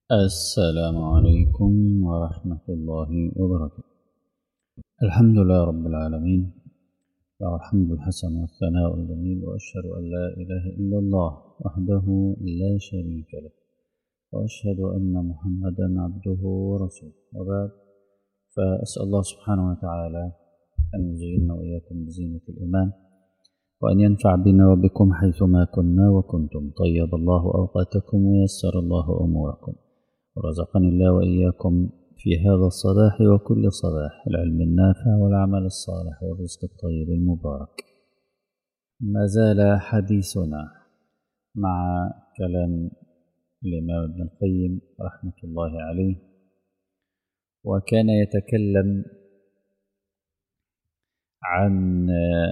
السلام عليكم ورحمة الله وبركاته الحمد لله رب العالمين له الحمد الحسن والثناء الجميل وأشهد أن لا إله إلا الله وحده لا شريك له وأشهد أن محمدا عبده ورسوله وبعد فأسأل الله سبحانه وتعالى أن يزيننا وإياكم بزينة الإيمان وأن ينفع بنا وبكم حيثما كنا وكنتم طيب الله أوقاتكم ويسر الله أموركم ورزقني الله وإياكم في هذا الصباح وكل صباح العلم النافع والعمل الصالح والرزق الطيب المبارك ما زال حديثنا مع كلام الإمام ابن القيم رحمة الله عليه وكان يتكلم عن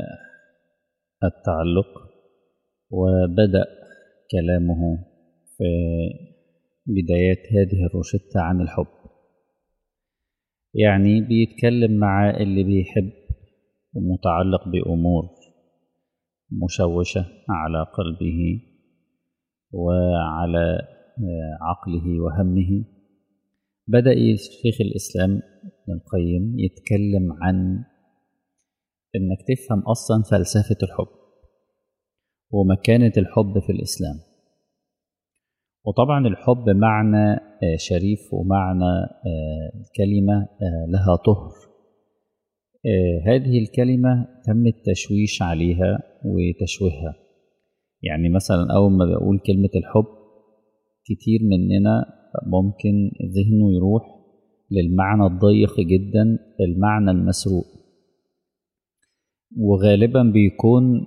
التعلق وبدأ كلامه في بدايات هذه الروشتة عن الحب يعني بيتكلم مع اللي بيحب ومتعلق بأمور مشوشة على قلبه وعلى عقله وهمه بدأ شيخ الإسلام ابن القيم يتكلم عن إنك تفهم أصلا فلسفة الحب ومكانة الحب في الإسلام وطبعا الحب معنى شريف ومعنى الكلمة لها طهر هذه الكلمة تم التشويش عليها وتشويهها يعني مثلا أول ما بقول كلمة الحب كتير مننا ممكن ذهنه يروح للمعنى الضيق جدا المعنى المسروق وغالبا بيكون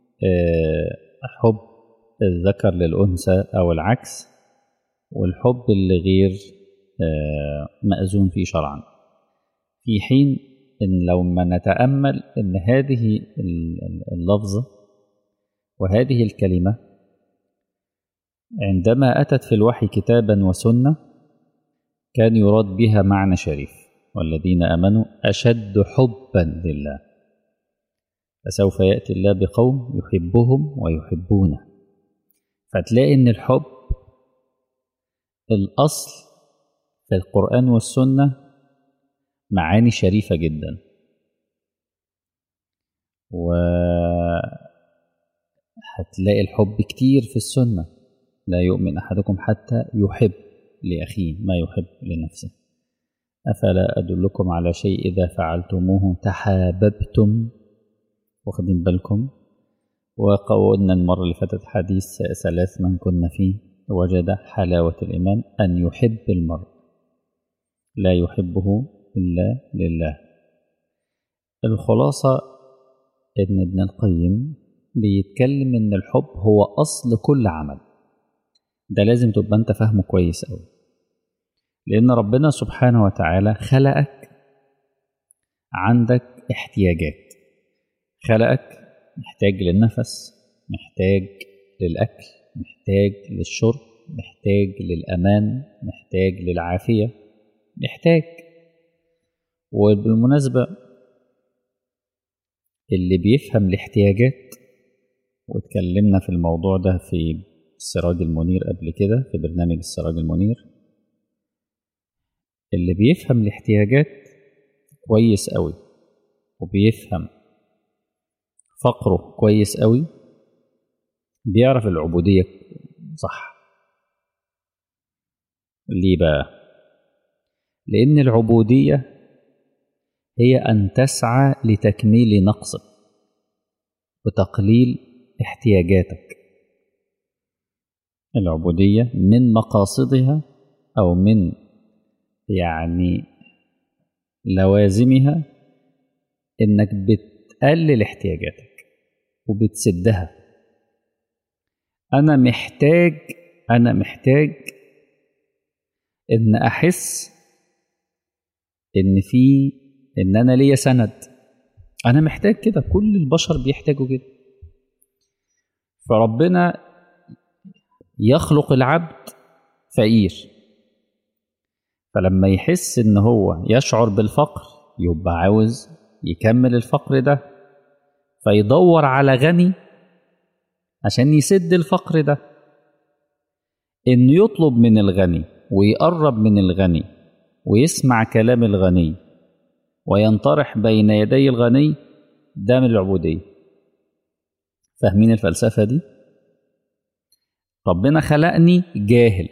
حب الذكر للأنثى أو العكس والحب اللي غير مأذون فيه شرعا في حين إن لو ما نتأمل إن هذه اللفظة وهذه الكلمة عندما أتت في الوحي كتابا وسنة كان يراد بها معنى شريف والذين آمنوا أشد حبا لله فسوف يأتي الله بقوم يحبهم ويحبونه فتلاقي ان الحب الاصل في القران والسنه معاني شريفه جدا و هتلاقي الحب كتير في السنه لا يؤمن احدكم حتى يحب لاخيه ما يحب لنفسه افلا ادلكم على شيء اذا فعلتموه تحاببتم واخدين بالكم وقولنا المرة اللي فاتت حديث ثلاث من كنا فيه وجد حلاوة الإيمان أن يحب المرء لا يحبه إلا لله الخلاصة إن ابن القيم بيتكلم إن الحب هو أصل كل عمل ده لازم تبقى أنت فاهمه كويس أوي لأن ربنا سبحانه وتعالى خلقك عندك احتياجات خلقك محتاج للنفس محتاج للأكل محتاج للشرب محتاج للأمان محتاج للعافية محتاج وبالمناسبة اللي بيفهم الاحتياجات واتكلمنا في الموضوع ده في السراج المنير قبل كده في برنامج السراج المنير اللي بيفهم الاحتياجات كويس قوي وبيفهم فقره كويس قوي بيعرف العبودية صح ليه بقى لأن العبودية هي أن تسعى لتكميل نقصك وتقليل احتياجاتك العبودية من مقاصدها أو من يعني لوازمها إنك بتقلل احتياجاتك وبتسدها انا محتاج انا محتاج ان احس ان في ان انا ليا سند انا محتاج كده كل البشر بيحتاجوا كده فربنا يخلق العبد فقير فلما يحس ان هو يشعر بالفقر يبقى عاوز يكمل الفقر ده فيدور على غني عشان يسد الفقر ده انه يطلب من الغني ويقرب من الغني ويسمع كلام الغني وينطرح بين يدي الغني ده من العبودية فاهمين الفلسفة دي؟ ربنا خلقني جاهل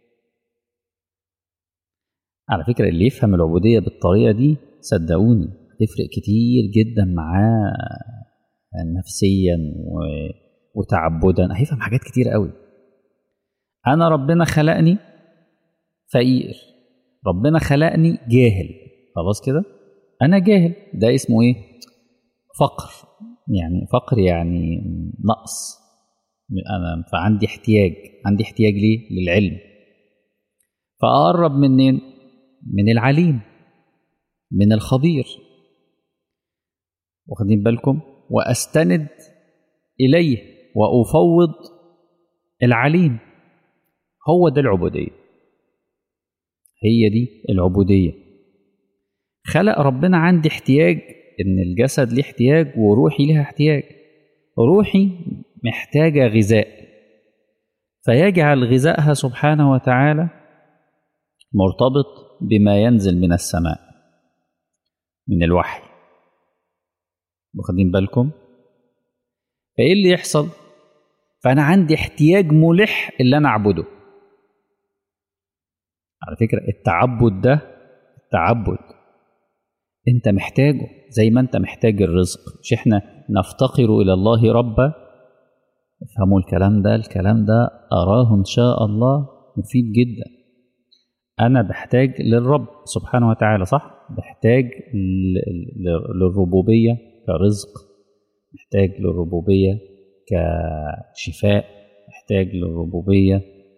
على فكرة اللي يفهم العبودية بالطريقة دي صدقوني هتفرق كتير جدا معاه نفسيا و... وتعبدا هيفهم حاجات كتير قوي انا ربنا خلقني فقير ربنا خلقني جاهل خلاص كده انا جاهل ده اسمه ايه فقر يعني فقر يعني نقص انا فعندي احتياج عندي احتياج ليه للعلم فاقرب منين من العليم من الخبير واخدين بالكم واستند اليه وافوض العليم هو ده العبوديه هي دي العبوديه خلق ربنا عندي احتياج ان الجسد ليه احتياج وروحي ليها احتياج روحي محتاجه غذاء فيجعل غذائها سبحانه وتعالى مرتبط بما ينزل من السماء من الوحي واخدين بالكم فايه اللي يحصل فانا عندي احتياج ملح اللي انا اعبده على فكره التعبد ده التعبد انت محتاجه زي ما انت محتاج الرزق مش احنا نفتقر الى الله ربا افهموا الكلام ده الكلام ده اراه ان شاء الله مفيد جدا انا بحتاج للرب سبحانه وتعالى صح بحتاج للربوبيه كرزق محتاج للربوبيه كشفاء محتاج للربوبيه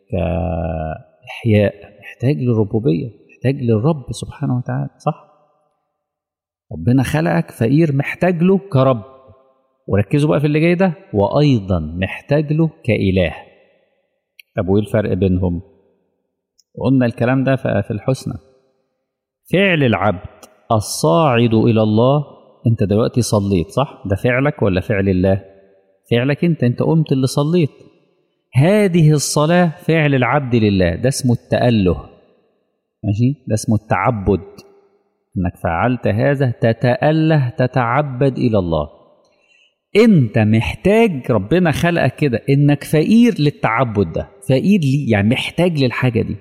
كاحياء محتاج للربوبيه محتاج للرب سبحانه وتعالى صح ربنا خلقك فقير محتاج له كرب وركزوا بقى في اللي جاي ده وايضا محتاج له كاله طب وايه الفرق بينهم قلنا الكلام ده في الحسنى فعل العبد الصاعد الى الله انت دلوقتي صليت صح ده فعلك ولا فعل الله فعلك انت انت قمت اللي صليت هذه الصلاه فعل العبد لله ده اسمه التاله ماشي ده اسمه التعبد انك فعلت هذا تتاله تتعبد الى الله انت محتاج ربنا خلقك كده انك فقير للتعبد ده فقير ليه يعني محتاج للحاجه دي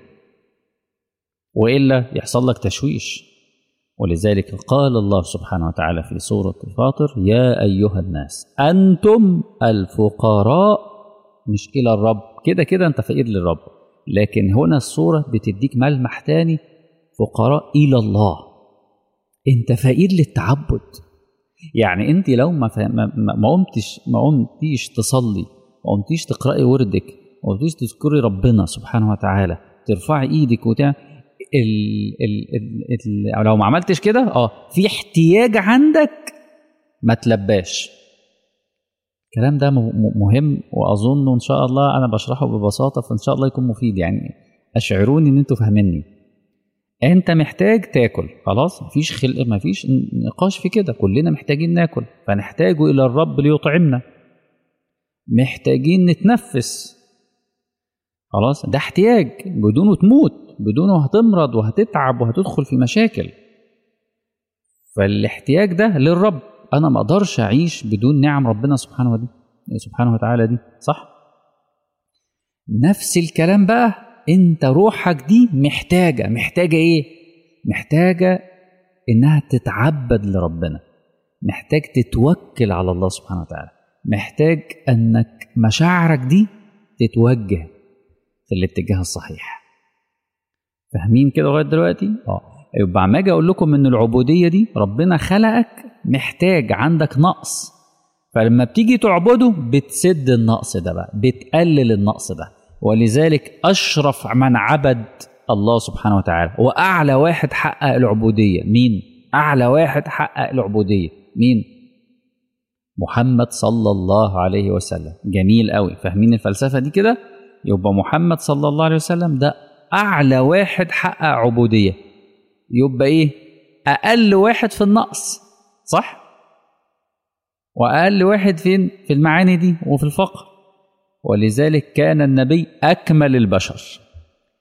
والا يحصل لك تشويش ولذلك قال الله سبحانه وتعالى في سوره الفاطر يا ايها الناس انتم الفقراء مش الى الرب كده كده انت فقير للرب لكن هنا الصوره بتديك ملمح تاني فقراء الى الله انت فقير للتعبد يعني انت لو ما ما, ما قمتش ما قمتيش تصلي ما قمتيش تقراي وردك ما قمتيش تذكري ربنا سبحانه وتعالى ترفعي ايدك وتعمل ال ال ال ال لو ما عملتش كده اه في احتياج عندك ما تلباش الكلام ده مهم واظن ان شاء الله انا بشرحه ببساطه فان شاء الله يكون مفيد يعني اشعروني ان انتوا فاهميني انت محتاج تاكل خلاص مفيش خلق مفيش نقاش في كده كلنا محتاجين ناكل فنحتاج الى الرب ليطعمنا محتاجين نتنفس خلاص ده احتياج بدونه تموت بدونه هتمرض وهتتعب وهتدخل في مشاكل فالاحتياج ده للرب انا ما اقدرش اعيش بدون نعم ربنا سبحانه ودي سبحانه وتعالى دي صح نفس الكلام بقى انت روحك دي محتاجه محتاجه ايه محتاجه انها تتعبد لربنا محتاج تتوكل على الله سبحانه وتعالى محتاج انك مشاعرك دي تتوجه في الاتجاه الصحيح فاهمين كده لغايه دلوقتي اه يبقى عم اجي اقول لكم ان العبوديه دي ربنا خلقك محتاج عندك نقص فلما بتيجي تعبده بتسد النقص ده بقى بتقلل النقص ده ولذلك اشرف من عبد الله سبحانه وتعالى واعلى واحد حقق العبوديه مين اعلى واحد حقق العبوديه مين محمد صلى الله عليه وسلم جميل قوي فاهمين الفلسفه دي كده يبقى محمد صلى الله عليه وسلم ده اعلى واحد حقق عبوديه يبقى ايه اقل واحد في النقص صح واقل واحد فين في المعاني دي وفي الفقر ولذلك كان النبي اكمل البشر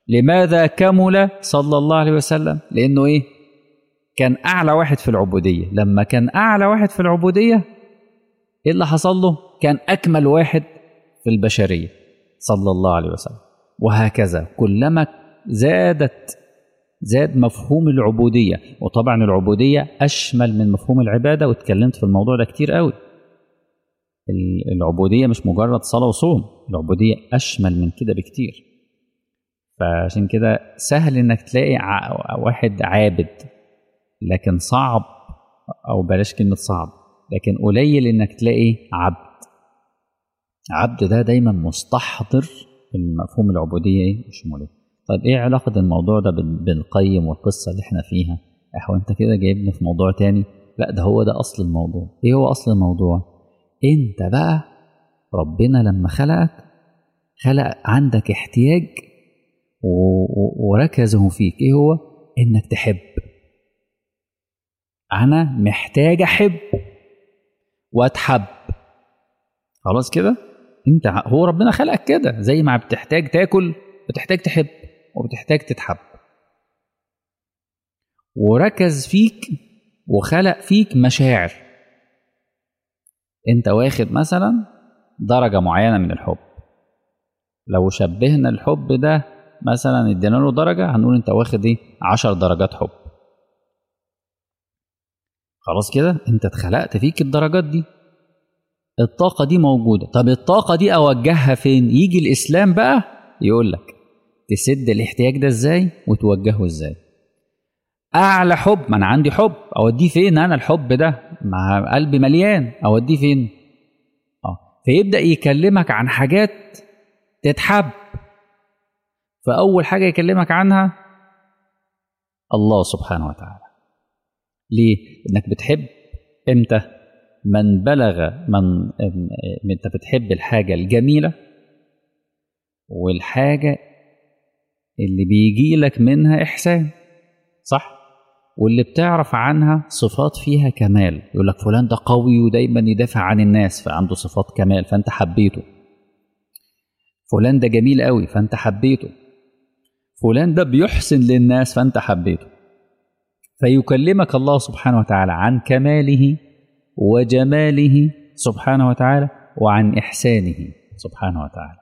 لماذا كمل صلى الله عليه وسلم لانه ايه كان اعلى واحد في العبوديه لما كان اعلى واحد في العبوديه ايه اللي حصل له كان اكمل واحد في البشريه صلى الله عليه وسلم وهكذا كلما زادت زاد مفهوم العبوديه وطبعا العبوديه اشمل من مفهوم العباده واتكلمت في الموضوع ده كتير قوي العبوديه مش مجرد صلاه وصوم العبوديه اشمل من كده بكتير فعشان كده سهل انك تلاقي واحد عابد لكن صعب او بلاش كلمه صعب لكن قليل انك تلاقي عبد عبد ده دايما مستحضر المفهوم العبوديه ايه وشموليه طيب ايه علاقه الموضوع ده بالقيم والقصه اللي احنا فيها احو انت كده جايبني في موضوع تاني لا ده هو ده اصل الموضوع ايه هو اصل الموضوع انت بقى ربنا لما خلقك خلق عندك احتياج وركزه فيك ايه هو انك تحب انا محتاج احب واتحب خلاص كده انت هو ربنا خلقك كده زي ما بتحتاج تاكل بتحتاج تحب وبتحتاج تتحب وركز فيك وخلق فيك مشاعر انت واخد مثلا درجه معينه من الحب لو شبهنا الحب ده مثلا ادينا له درجه هنقول انت واخد ايه 10 درجات حب خلاص كده انت اتخلقت فيك الدرجات دي الطاقة دي موجودة طب الطاقة دي أوجهها فين يجي الإسلام بقى يقول لك تسد الاحتياج ده ازاي وتوجهه ازاي أعلى حب ما أنا عندي حب أوديه فين أنا الحب ده مع قلبي مليان أوديه فين اه فيبدأ يكلمك عن حاجات تتحب فأول حاجة يكلمك عنها الله سبحانه وتعالى ليه؟ إنك بتحب إمتى؟ من بلغ من انت بتحب الحاجة الجميلة والحاجة اللي بيجي لك منها إحسان صح؟ واللي بتعرف عنها صفات فيها كمال يقول لك فلان ده قوي ودايما يدافع عن الناس فعنده صفات كمال فأنت حبيته فلان ده جميل قوي فأنت حبيته فلان ده بيحسن للناس فأنت حبيته فيكلمك الله سبحانه وتعالى عن كماله وجماله سبحانه وتعالى وعن إحسانه سبحانه وتعالى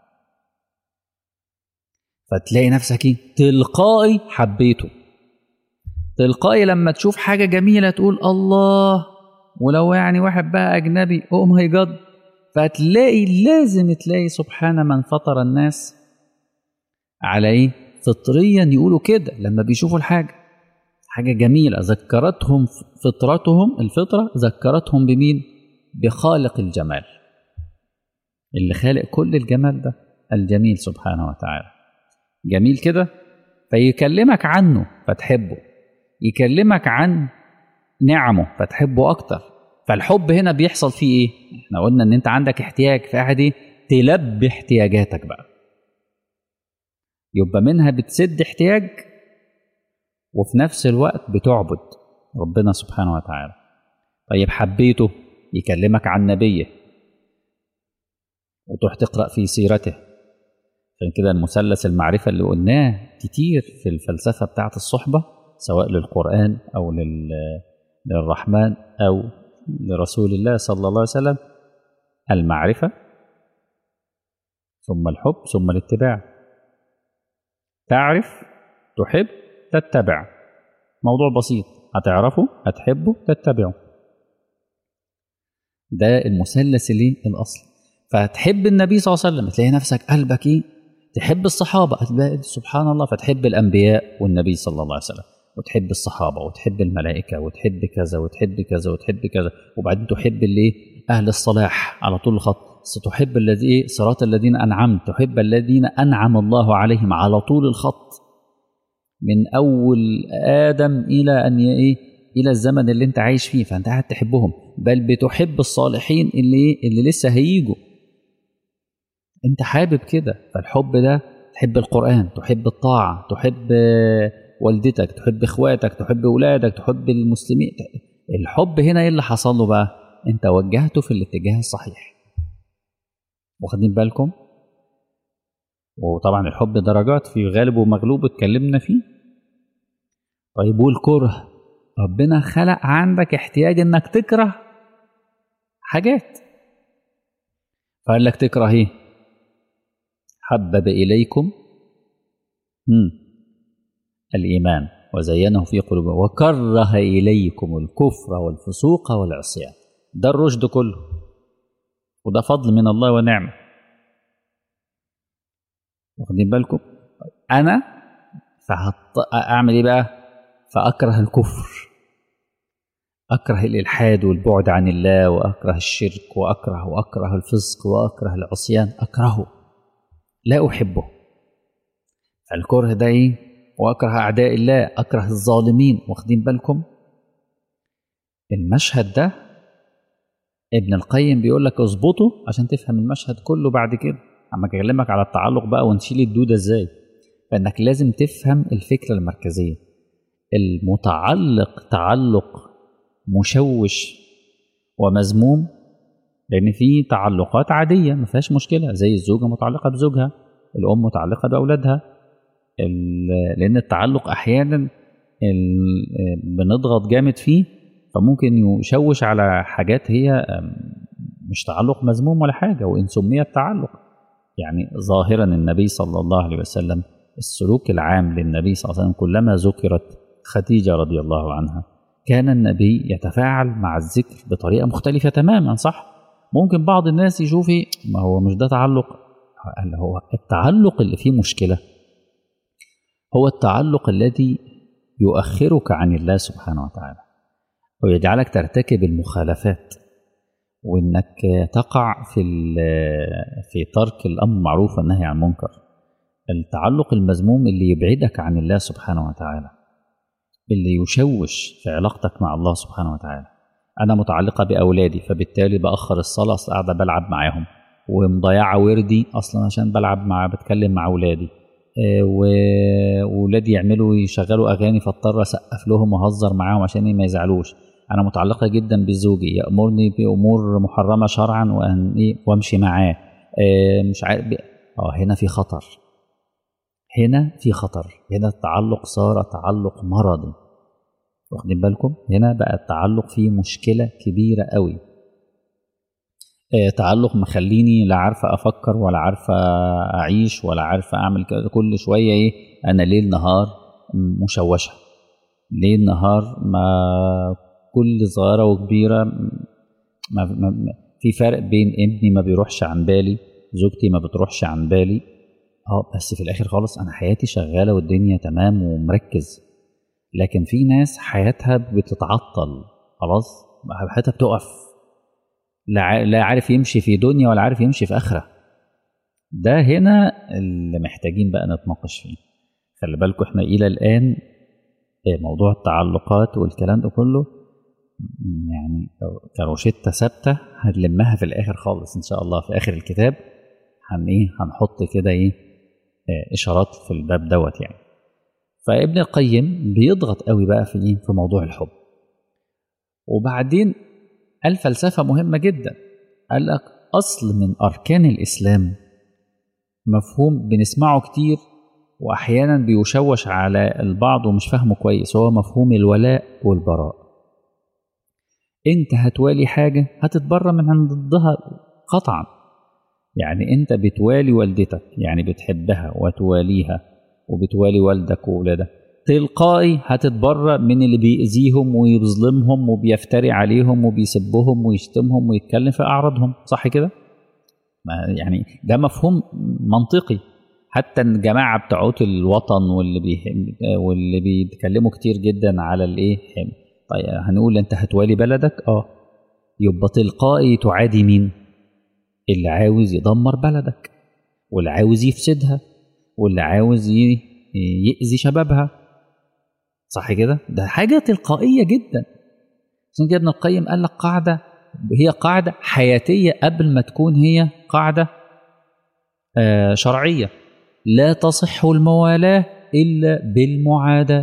فتلاقي نفسك ايه تلقائي حبيته تلقائي لما تشوف حاجة جميلة تقول الله ولو يعني واحد بقى أجنبي أو ماي جاد فهتلاقي لازم تلاقي سبحان من فطر الناس على ايه فطريا يقولوا كده لما بيشوفوا الحاجة حاجة جميلة ذكرتهم فطرتهم الفطرة ذكرتهم بمين بخالق الجمال اللي خالق كل الجمال ده الجميل سبحانه وتعالى جميل كده فيكلمك عنه فتحبه يكلمك عن نعمه فتحبه اكتر فالحب هنا بيحصل فيه ايه احنا قلنا ان انت عندك احتياج فقاعد ايه تلبي احتياجاتك بقى يبقى منها بتسد احتياج وفي نفس الوقت بتعبد ربنا سبحانه وتعالى طيب حبيته يكلمك عن نبيه وتروح تقرا في سيرته عشان كده المثلث المعرفة اللي قلناه كتير في الفلسفة بتاعة الصحبة سواء للقرآن أو لل... للرحمن أو لرسول الله صلى الله عليه وسلم المعرفة ثم الحب ثم الاتباع تعرف تحب تتبع موضوع بسيط هتعرفه هتحبه تتبعه ده المثلث اللي الاصل فتحب النبي صلى الله عليه وسلم تلاقي نفسك قلبك ايه تحب الصحابه سبحان الله فتحب الانبياء والنبي صلى الله عليه وسلم وتحب الصحابه وتحب الملائكه وتحب كذا وتحب كذا وتحب كذا وبعدين تحب اللي اهل الصلاح على طول الخط ستحب الذي صراط الذين انعمت تحب الذين انعم الله عليهم على طول الخط من اول ادم الى ان ايه الى الزمن اللي انت عايش فيه فانت قاعد تحبهم بل بتحب الصالحين اللي اللي لسه هيجوا انت حابب كده فالحب ده تحب القران تحب الطاعه تحب والدتك تحب اخواتك تحب اولادك تحب المسلمين الحب هنا ايه اللي حصل له بقى انت وجهته في الاتجاه الصحيح واخدين بالكم وطبعا الحب درجات في غالب ومغلوب اتكلمنا فيه طيب والكره ربنا خلق عندك احتياج انك تكره حاجات فقال لك تكره ايه حبب اليكم مم. الايمان وزينه في قلوبكم وكره اليكم الكفر والفسوق والعصيان ده الرشد كله وده فضل من الله ونعمه واخدين بالكم انا فهط... اعمل ايه بقى فاكره الكفر اكره الالحاد والبعد عن الله واكره الشرك واكره واكره الفسق واكره العصيان اكرهه لا احبه فالكره ده ايه واكره اعداء الله اكره الظالمين واخدين بالكم المشهد ده ابن القيم بيقول لك اظبطه عشان تفهم المشهد كله بعد كده اما اكلمك على التعلق بقى ونشيل الدوده ازاي فانك لازم تفهم الفكره المركزيه المتعلق تعلق مشوش ومذموم لان في تعلقات عاديه ما فيهاش مشكله زي الزوجه متعلقه بزوجها الام متعلقه باولادها لان التعلق احيانا بنضغط جامد فيه فممكن يشوش على حاجات هي مش تعلق مذموم ولا حاجه وان سمي التعلق يعني ظاهرا النبي صلى الله عليه وسلم السلوك العام للنبي صلى الله عليه وسلم كلما ذكرت خديجه رضي الله عنها كان النبي يتفاعل مع الذكر بطريقه مختلفه تماما صح ممكن بعض الناس يشوف ما هو مش ده تعلق اللي هو التعلق اللي فيه مشكله هو التعلق الذي يؤخرك عن الله سبحانه وتعالى ويجعلك ترتكب المخالفات وانك تقع في في ترك الامر المعروف والنهي عن المنكر التعلق المذموم اللي يبعدك عن الله سبحانه وتعالى اللي يشوش في علاقتك مع الله سبحانه وتعالى انا متعلقه باولادي فبالتالي باخر الصلاه اصل قاعده بلعب معاهم ومضيعه وردي اصلا عشان بلعب مع بتكلم مع اولادي وولادي يعملوا يشغلوا اغاني فاضطر اسقف لهم واهزر معاهم عشان ما يزعلوش انا متعلقه جدا بزوجي يامرني بامور محرمه شرعا وان وامشي معاه مش عارف اه هنا في خطر هنا في خطر هنا التعلق صار تعلق مرضي واخدين بالكم هنا بقى التعلق فيه مشكله كبيره قوي تعلق مخليني لا عارفه افكر ولا عارفه اعيش ولا عارفه اعمل كده كل شويه ايه انا ليل نهار مشوشه ليل نهار ما كل صغيره وكبيره ما ما في فرق بين ابني ما بيروحش عن بالي زوجتي ما بتروحش عن بالي اه بس في الاخر خالص انا حياتي شغاله والدنيا تمام ومركز لكن في ناس حياتها بتتعطل خلاص حياتها بتقف لا لا عارف يمشي في دنيا ولا عارف يمشي في اخره ده هنا اللي محتاجين بقى نتناقش فيه خلي بالكم احنا الى الان موضوع التعلقات والكلام ده كله يعني كروشته ثابته هنلمها في الاخر خالص ان شاء الله في اخر الكتاب هن ايه هنحط كده ايه اشارات في الباب دوت يعني فابن القيم بيضغط قوي بقى في ايه في موضوع الحب وبعدين الفلسفه مهمه جدا قال لك اصل من اركان الاسلام مفهوم بنسمعه كتير واحيانا بيشوش على البعض ومش فاهمه كويس هو مفهوم الولاء والبراء انت هتوالي حاجه هتتبرى من عن ضدها قطعا يعني انت بتوالي والدتك يعني بتحبها وتواليها وبتوالي والدك وولادك تلقائي هتتبرأ من اللي بيأذيهم ويظلمهم وبيفتري عليهم وبيسبهم ويشتمهم ويتكلم في أعراضهم صح كده؟ يعني ده مفهوم منطقي حتى الجماعة بتوعوت الوطن واللي بي واللي بيتكلموا كتير جدا على الايه طيب هنقول انت هتوالي بلدك اه يبقى تلقائي تعادي مين؟ اللي عاوز يدمر بلدك واللي عاوز يفسدها واللي عاوز يأذي شبابها صح كده؟ ده حاجة تلقائية جدا عشان كده ابن القيم قال لك قاعدة هي قاعدة حياتية قبل ما تكون هي قاعدة آه شرعية لا تصح الموالاة إلا بالمعاداة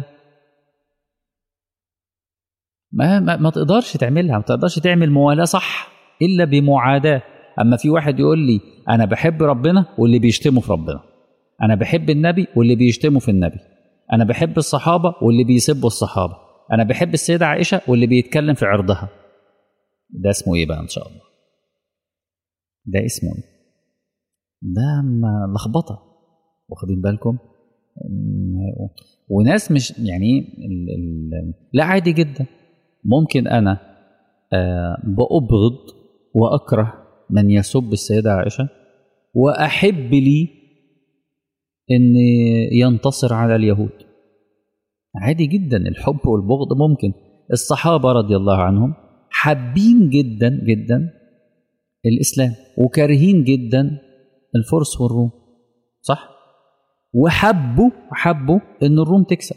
ما, ما, ما تقدرش تعملها ما تقدرش تعمل موالاة صح إلا بمعاداة أما في واحد يقول لي أنا بحب ربنا واللي بيشتمه في ربنا انا بحب النبي واللي بيشتموا في النبي انا بحب الصحابه واللي بيسبوا الصحابه انا بحب السيده عائشه واللي بيتكلم في عرضها ده اسمه ايه بقى ان شاء الله ده اسمه ايه ده م- لخبطه واخدين بالكم م- وناس مش يعني ال ال لا عادي جدا ممكن انا آه، بأبغض وأكره من يسب السيدة عائشة وأحب لي أن ينتصر على اليهود عادي جدا الحب والبغض ممكن الصحابة رضي الله عنهم حابين جدا جدا الإسلام وكارهين جدا الفرس والروم صح وحبوا حبوا ان الروم تكسب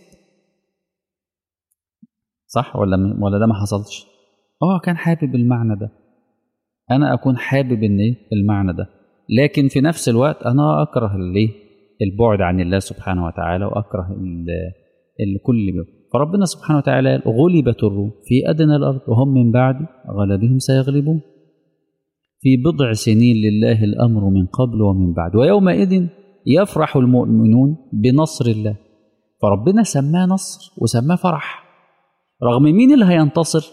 صح ولا ولا ده ما حصلش اه كان حابب المعنى ده انا اكون حابب ان ايه المعنى ده لكن في نفس الوقت انا اكره الايه البعد عن الله سبحانه وتعالى واكره ال- الكل بيه. فربنا سبحانه وتعالى قال غلبت الروم في ادنى الارض وهم من بعد غلبهم سيغلبون في بضع سنين لله الامر من قبل ومن بعد ويومئذ يفرح المؤمنون بنصر الله فربنا سماه نصر وسماه فرح رغم مين اللي هينتصر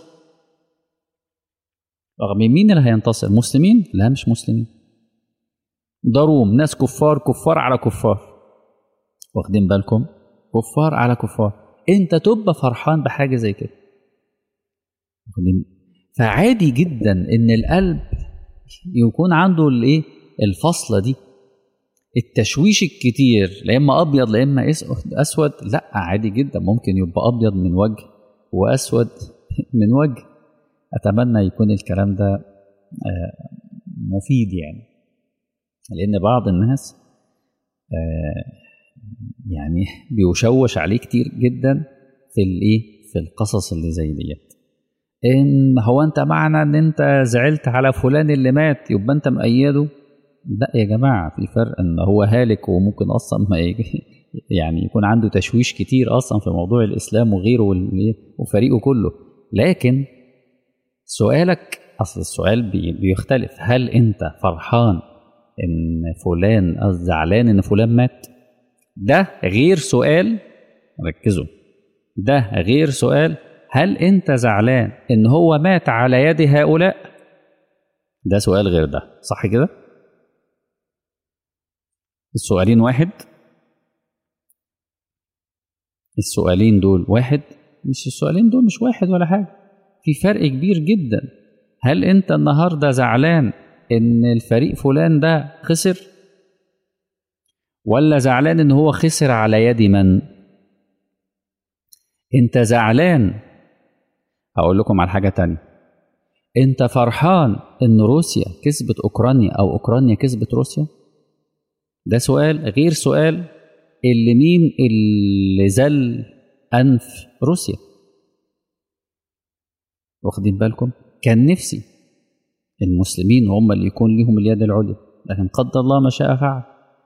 رغم مين اللي هينتصر مسلمين لا مش مسلمين ده روم ناس كفار كفار على كفار واخدين بالكم كفار على كفار انت تبقى فرحان بحاجه زي كده واخدين فعادي جدا ان القلب يكون عنده الايه الفصله دي التشويش الكتير لا اما ابيض لا اما أس- اسود لا عادي جدا ممكن يبقى ابيض من وجه واسود من وجه اتمنى يكون الكلام ده آه، مفيد يعني لان بعض الناس آه، يعني بيشوش عليه كتير جدا في الايه في القصص اللي زي ديت ان هو انت معنى ان انت زعلت على فلان اللي مات يبقى انت مأيده لا يا جماعه في فرق ان هو هالك وممكن اصلا ما يجي يعني يكون عنده تشويش كتير اصلا في موضوع الاسلام وغيره وال- وفريقه كله لكن سؤالك اصل السؤال بي- بيختلف هل انت فرحان ان فلان أو زعلان ان فلان مات ده غير سؤال ركزوا ده غير سؤال هل انت زعلان ان هو مات على يد هؤلاء ده سؤال غير ده صح كده السؤالين واحد السؤالين دول واحد مش السؤالين دول مش واحد ولا حاجه في فرق كبير جدا هل انت النهارده زعلان ان الفريق فلان ده خسر ولا زعلان ان هو خسر على يد من انت زعلان هقول لكم على حاجه تانية انت فرحان ان روسيا كسبت اوكرانيا او اوكرانيا كسبت روسيا ده سؤال غير سؤال اللي مين اللي زل انف روسيا واخدين بالكم كان نفسي المسلمين هم اللي يكون لهم اليد العليا لكن قدر الله ما شاء فعل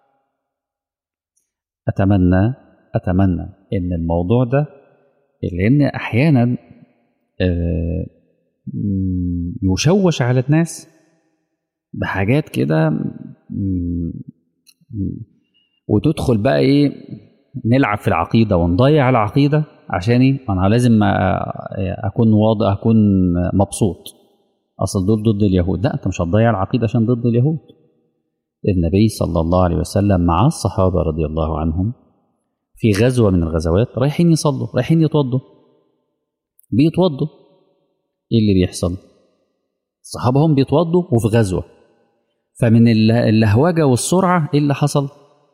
اتمنى اتمنى ان الموضوع ده لان احيانا آه، م- يشوش على الناس بحاجات كده م- م- وتدخل بقى ايه نلعب في العقيده ونضيع العقيده عشان ايه انا لازم أ- اكون واضح اكون مبسوط اصل دول ضد اليهود لا انت مش هتضيع العقيده عشان ضد اليهود النبي صلى الله عليه وسلم مع الصحابه رضي الله عنهم في غزوه من الغزوات رايحين يصلوا رايحين يتوضوا بيتوضوا ايه اللي بيحصل الصحابه هم بيتوضوا وفي غزوه فمن الل- اللهوجه والسرعه ايه اللي حصل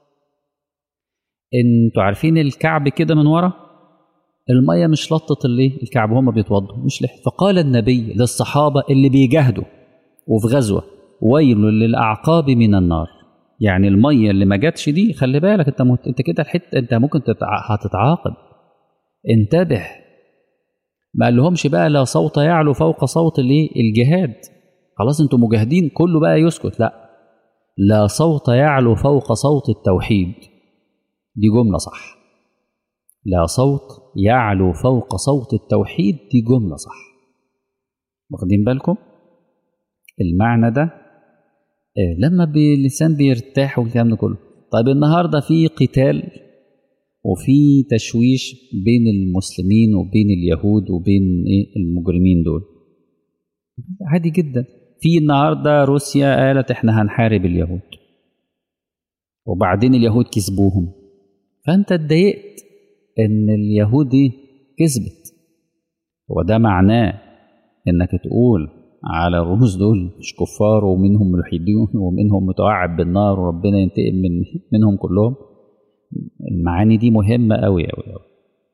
انتوا عارفين الكعب كده من ورا الميه مش لطت الايه الكعب وهم بيتوضوا مش لحق فقال النبي للصحابه اللي بيجاهدوا وفي غزوه ويل للاعقاب من النار يعني الميه اللي ما جاتش دي خلي بالك انت مت... انت كده الحته انت ممكن تتع... هتتعاقب انتبه ما قال لهمش بقى لا صوت يعلو فوق صوت الايه الجهاد خلاص انتوا مجاهدين كله بقى يسكت لا لا صوت يعلو فوق صوت التوحيد دي جمله صح لا صوت يعلو فوق صوت التوحيد دي جمله صح واخدين بالكم المعنى ده آه، لما بي- اللسان بيرتاح والكلام ده كله طيب النهارده في قتال وفي تشويش بين المسلمين وبين اليهود وبين ايه المجرمين دول عادي جدا في النهارده روسيا قالت احنا هنحارب اليهود وبعدين اليهود كسبوهم فانت اتضايقت ان اليهود دي كسبت وده معناه انك تقول على الروس دول مش كفار ومنهم ملحدين ومنهم متوعد بالنار وربنا ينتقم من منهم كلهم المعاني دي مهمة أوي أوي أوي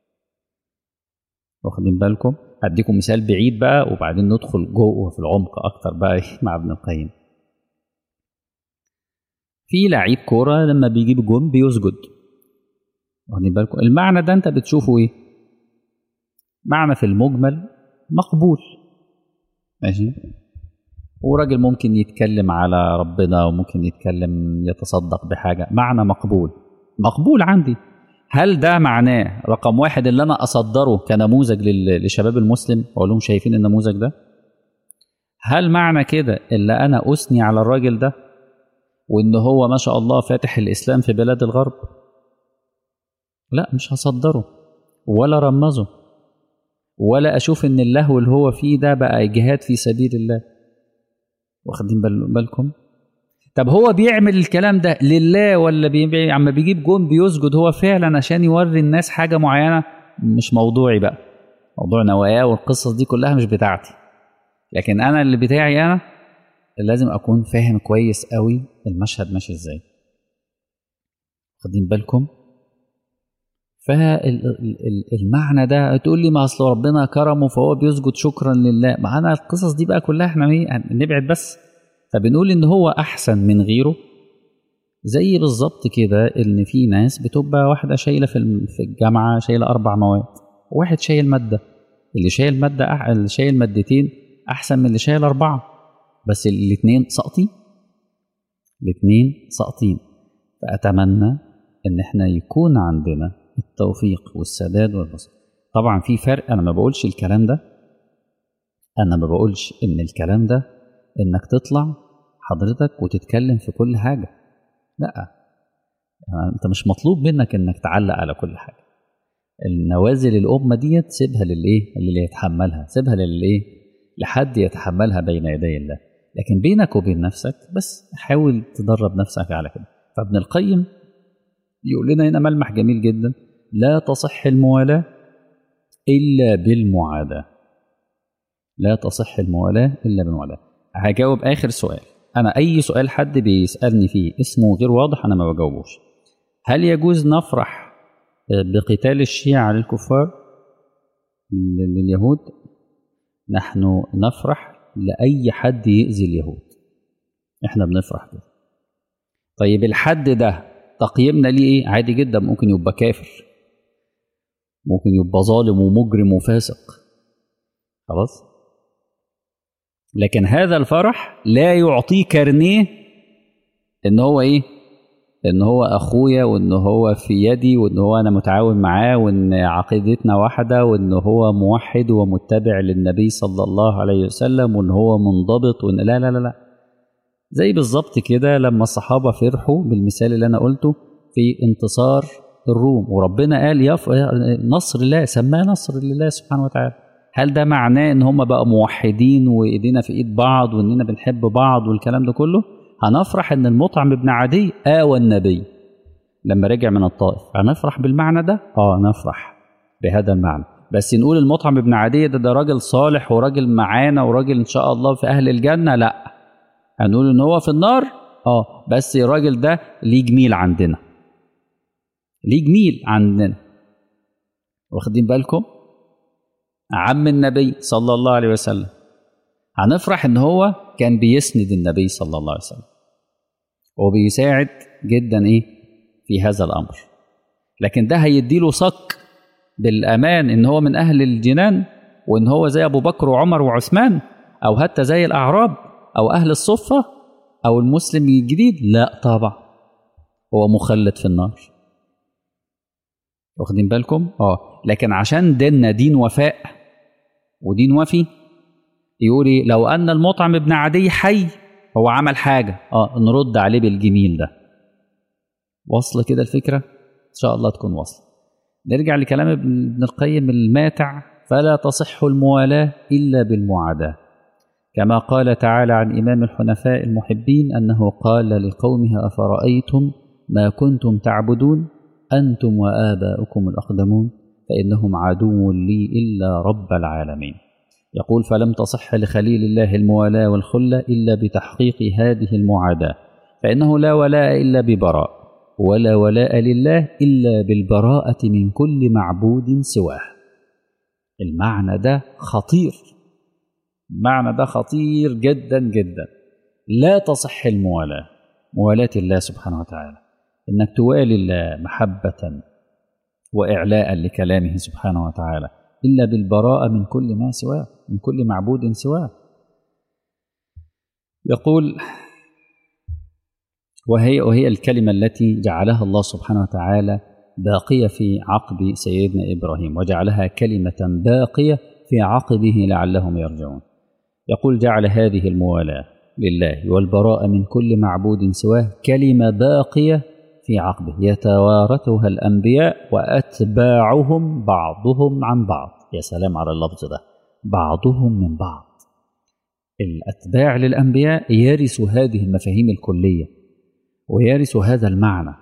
واخدين بالكم هديكم مثال بعيد بقى وبعدين ندخل جوه في العمق أكتر بقى مع ابن القيم في لعيب كورة لما بيجيب جون بيسجد واخدين بالكم المعنى ده أنت بتشوفه إيه معنى في المجمل مقبول ماشي وراجل ممكن يتكلم على ربنا وممكن يتكلم يتصدق بحاجة معنى مقبول مقبول عندي هل ده معناه رقم واحد اللي انا اصدره كنموذج للشباب المسلم واقول لهم شايفين النموذج ده هل معنى كده اللي انا اثني على الراجل ده وان هو ما شاء الله فاتح الاسلام في بلاد الغرب لا مش هصدره ولا رمزه ولا اشوف ان اللهو اللي هو فيه ده بقى جهاد في سبيل الله واخدين بالكم طب هو بيعمل الكلام ده لله ولا بي... عم بيجيب جون بيسجد هو فعلا عشان يوري الناس حاجه معينه مش موضوعي بقى موضوع نواياه والقصص دي كلها مش بتاعتي لكن انا اللي بتاعي انا لازم اكون فاهم كويس قوي المشهد ماشي ازاي واخدين بالكم فالمعنى ده تقول لي ما اصل ربنا كرمه فهو بيسجد شكرا لله ما انا القصص دي بقى كلها احنا نبعد بس فبنقول ان هو احسن من غيره زي بالظبط كده ان في ناس بتبقى واحده شايله في في الجامعه شايله اربع مواد وواحد شايل ماده اللي شايل ماده أح... اللي شايل مادتين احسن من اللي شايل اربعه بس الاثنين ساقطين الاثنين ساقطين فاتمنى ان احنا يكون عندنا التوفيق والسداد والبصر طبعا في فرق انا ما بقولش الكلام ده انا ما بقولش ان الكلام ده انك تطلع حضرتك وتتكلم في كل حاجه لا انت مش مطلوب منك انك تعلق على كل حاجه النوازل الامه ديت سيبها للايه اللي يتحملها سيبها للايه لحد يتحملها بين يدي الله لكن بينك وبين نفسك بس حاول تدرب نفسك على كده فابن القيم يقول لنا هنا ملمح جميل جدا لا تصح الموالاه الا بالمعاداه لا تصح الموالاه الا بالمعاداه هجاوب اخر سؤال انا اي سؤال حد بيسالني فيه اسمه غير واضح انا ما بجاوبوش هل يجوز نفرح بقتال الشيعة للكفار لليهود نحن نفرح لأي حد يأذي اليهود احنا بنفرح كده طيب الحد ده تقييمنا ليه ايه عادي جدا ممكن يبقى كافر ممكن يبقى ظالم ومجرم وفاسق خلاص لكن هذا الفرح لا يعطيه كارنيه ان هو ايه ان هو اخويا وان هو في يدي وان هو انا متعاون معاه وان عقيدتنا واحده وان هو موحد ومتبع للنبي صلى الله عليه وسلم وان هو منضبط وان لا لا لا لا زي بالظبط كده لما الصحابه فرحوا بالمثال اللي انا قلته في انتصار الروم وربنا قال يف... نصر الله سماه نصر لله سبحانه وتعالى هل ده معناه ان هم بقى موحدين وايدينا في ايد بعض واننا بنحب بعض والكلام ده كله هنفرح ان المطعم بن عدي آوى النبي لما رجع من الطائف هنفرح بالمعنى ده اه نفرح بهذا المعنى بس نقول المطعم بن عدي ده ده راجل صالح وراجل معانا وراجل ان شاء الله في اهل الجنه لا هنقول ان هو في النار اه بس الراجل ده ليه جميل عندنا ليه جميل عندنا واخدين بالكم عم النبي صلى الله عليه وسلم هنفرح ان هو كان بيسند النبي صلى الله عليه وسلم وبيساعد جدا ايه في هذا الامر لكن ده هيديله صك بالامان ان هو من اهل الجنان وان هو زي ابو بكر وعمر وعثمان او حتى زي الاعراب او اهل الصفه او المسلم الجديد لا طبعا هو مخلد في النار واخدين بالكم اه لكن عشان ديننا دين وفاء ودين وفي يقول إيه لو ان المطعم ابن عدي حي هو عمل حاجه اه نرد عليه بالجميل ده واصلة كده الفكرة إن شاء الله تكون واصلة نرجع لكلام ابن القيم الماتع فلا تصح الموالاة إلا بالمعاداة كما قال تعالى عن إمام الحنفاء المحبين أنه قال لقومه أفرأيتم ما كنتم تعبدون أنتم وآباؤكم الأقدمون فإنهم عدو لي إلا رب العالمين يقول فلم تصح لخليل الله الموالاة والخلة إلا بتحقيق هذه المعاداة فإنه لا ولاء إلا ببراء ولا ولاء لله إلا بالبراءة من كل معبود سواه المعنى ده خطير المعنى ده خطير جدا جدا لا تصح الموالاة موالاة الله سبحانه وتعالى إنك توالي الله محبة وإعلاء لكلامه سبحانه وتعالى إلا بالبراءة من كل ما سواه من كل معبود سواه يقول وهي وهي الكلمة التي جعلها الله سبحانه وتعالى باقية في عقب سيدنا إبراهيم وجعلها كلمة باقية في عقبه لعلهم يرجعون يقول جعل هذه الموالاة لله والبراءة من كل معبود سواه كلمة باقية في عقبه يتوارثها الأنبياء وأتباعهم بعضهم عن بعض يا سلام على اللفظ ده بعضهم من بعض الأتباع للأنبياء يرثوا هذه المفاهيم الكلية ويرثوا هذا المعنى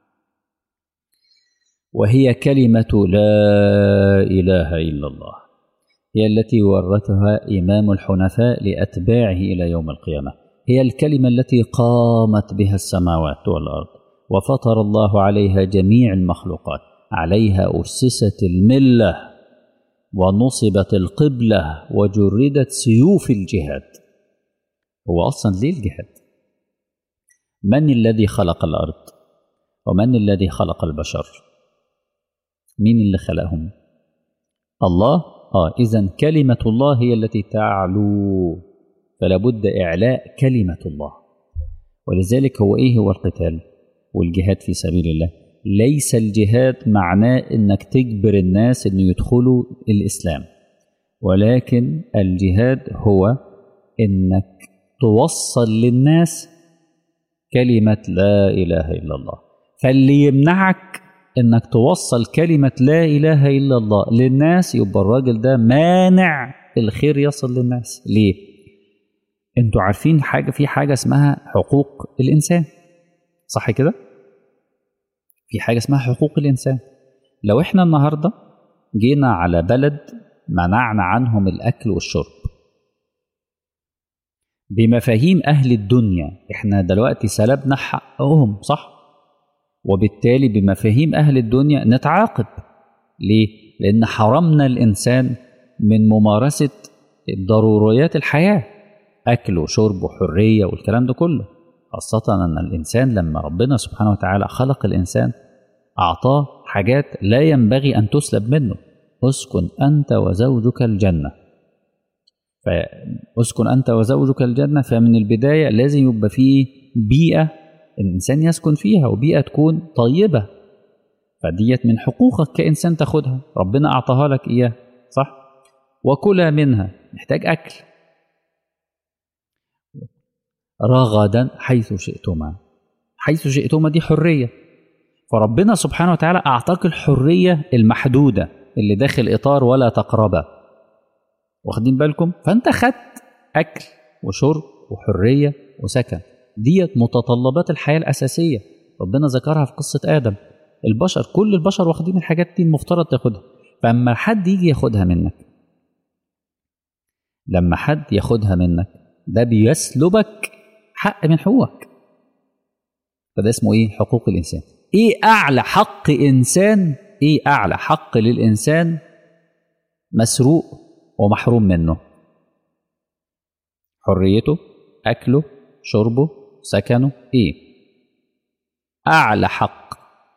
وهي كلمة لا إله إلا الله هي التي ورثها إمام الحنفاء لأتباعه إلى يوم القيامة هي الكلمة التي قامت بها السماوات والأرض وفطر الله عليها جميع المخلوقات عليها أسست الملة ونصبت القبلة وجردت سيوف الجهاد هو أصلا ليه الجهاد من الذي خلق الأرض ومن الذي خلق البشر مين اللي خلقهم الله آه إذا كلمة الله هي التي تعلو فلا بد إعلاء كلمة الله ولذلك هو إيه هو القتال والجهاد في سبيل الله ليس الجهاد معناه انك تجبر الناس ان يدخلوا الاسلام ولكن الجهاد هو انك توصل للناس كلمه لا اله الا الله فاللي يمنعك انك توصل كلمه لا اله الا الله للناس يبقى الراجل ده مانع الخير يصل للناس ليه انتوا عارفين حاجه في حاجه اسمها حقوق الانسان صح كده في حاجه اسمها حقوق الانسان لو احنا النهارده جينا على بلد منعنا عنهم الاكل والشرب بمفاهيم اهل الدنيا احنا دلوقتي سلبنا حقهم صح وبالتالي بمفاهيم اهل الدنيا نتعاقب ليه لان حرمنا الانسان من ممارسه ضروريات الحياه اكل وشرب وحريه والكلام ده كله خاصة أن الإنسان لما ربنا سبحانه وتعالى خلق الإنسان أعطاه حاجات لا ينبغي أن تسلب منه اسكن أنت وزوجك الجنة فاسكن أنت وزوجك الجنة فمن البداية لازم يبقى فيه بيئة الإنسان يسكن فيها وبيئة تكون طيبة فديت من حقوقك كإنسان تاخدها ربنا أعطاها لك إياه صح وكلا منها محتاج أكل رغدا حيث شئتما حيث شئتما دي حرية فربنا سبحانه وتعالى أعطاك الحرية المحدودة اللي داخل إطار ولا تقربا واخدين بالكم فأنت خدت أكل وشرب وحرية وسكن ديت متطلبات الحياة الأساسية ربنا ذكرها في قصة آدم البشر كل البشر واخدين الحاجات دي المفترض تاخدها فأما حد يجي ياخدها منك لما حد ياخدها منك ده بيسلبك حق من حقوقك فده اسمه ايه حقوق الانسان ايه اعلى حق انسان ايه اعلى حق للانسان مسروق ومحروم منه حريته اكله شربه سكنه ايه اعلى حق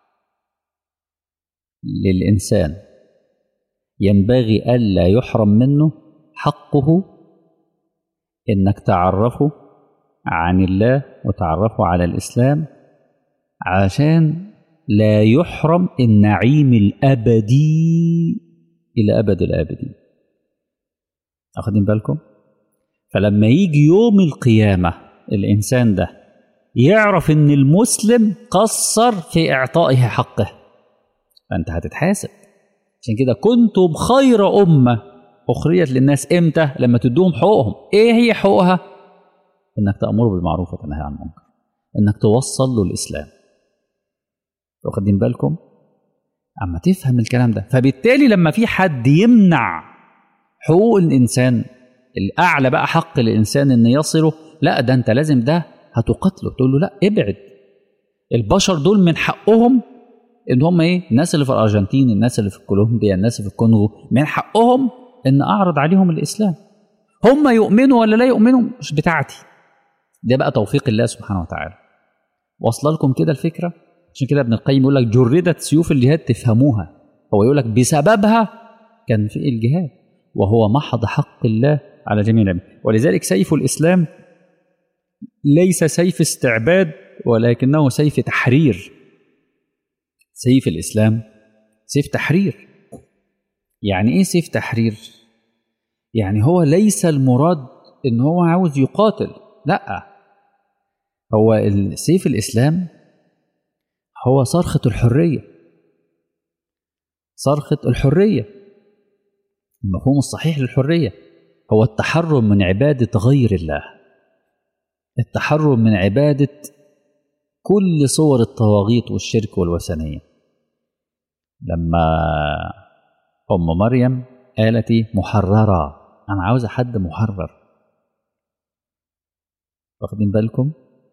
للانسان ينبغي الا يحرم منه حقه انك تعرفه عن الله وتعرفه على الاسلام عشان لا يحرم النعيم الابدي الى ابد الابدين اخدين بالكم فلما يجي يوم القيامه الانسان ده يعرف ان المسلم قصر في اعطائه حقه فانت هتتحاسب عشان كده كنتم خير امه اخرجت للناس امتى لما تدوهم حقوقهم ايه هي حقوقها انك تامر بالمعروف وتنهى عن المنكر انك توصل له الاسلام واخدين بالكم اما تفهم الكلام ده فبالتالي لما في حد يمنع حقوق الانسان الاعلى بقى حق الانسان ان يصله لا ده انت لازم ده هتقاتله تقول له لا ابعد البشر دول من حقهم ان هم ايه الناس اللي في الارجنتين الناس اللي في كولومبيا الناس اللي في الكونغو من حقهم ان اعرض عليهم الاسلام هم يؤمنوا ولا لا يؤمنوا مش بتاعتي ده بقى توفيق الله سبحانه وتعالى واصله لكم كده الفكره عشان كده ابن القيم يقول لك جردت سيوف الجهاد تفهموها هو يقول لك بسببها كان في الجهاد وهو محض حق الله على جميع العباد ولذلك سيف الاسلام ليس سيف استعباد ولكنه سيف تحرير سيف الاسلام سيف تحرير يعني ايه سيف تحرير يعني هو ليس المراد ان هو عاوز يقاتل لا هو سيف الاسلام هو صرخه الحريه صرخه الحريه المفهوم الصحيح للحريه هو التحرر من عباده غير الله التحرر من عباده كل صور الطواغيت والشرك والوثنيه لما ام مريم قالت محرره انا عاوزه حد محرر واخدين بالكم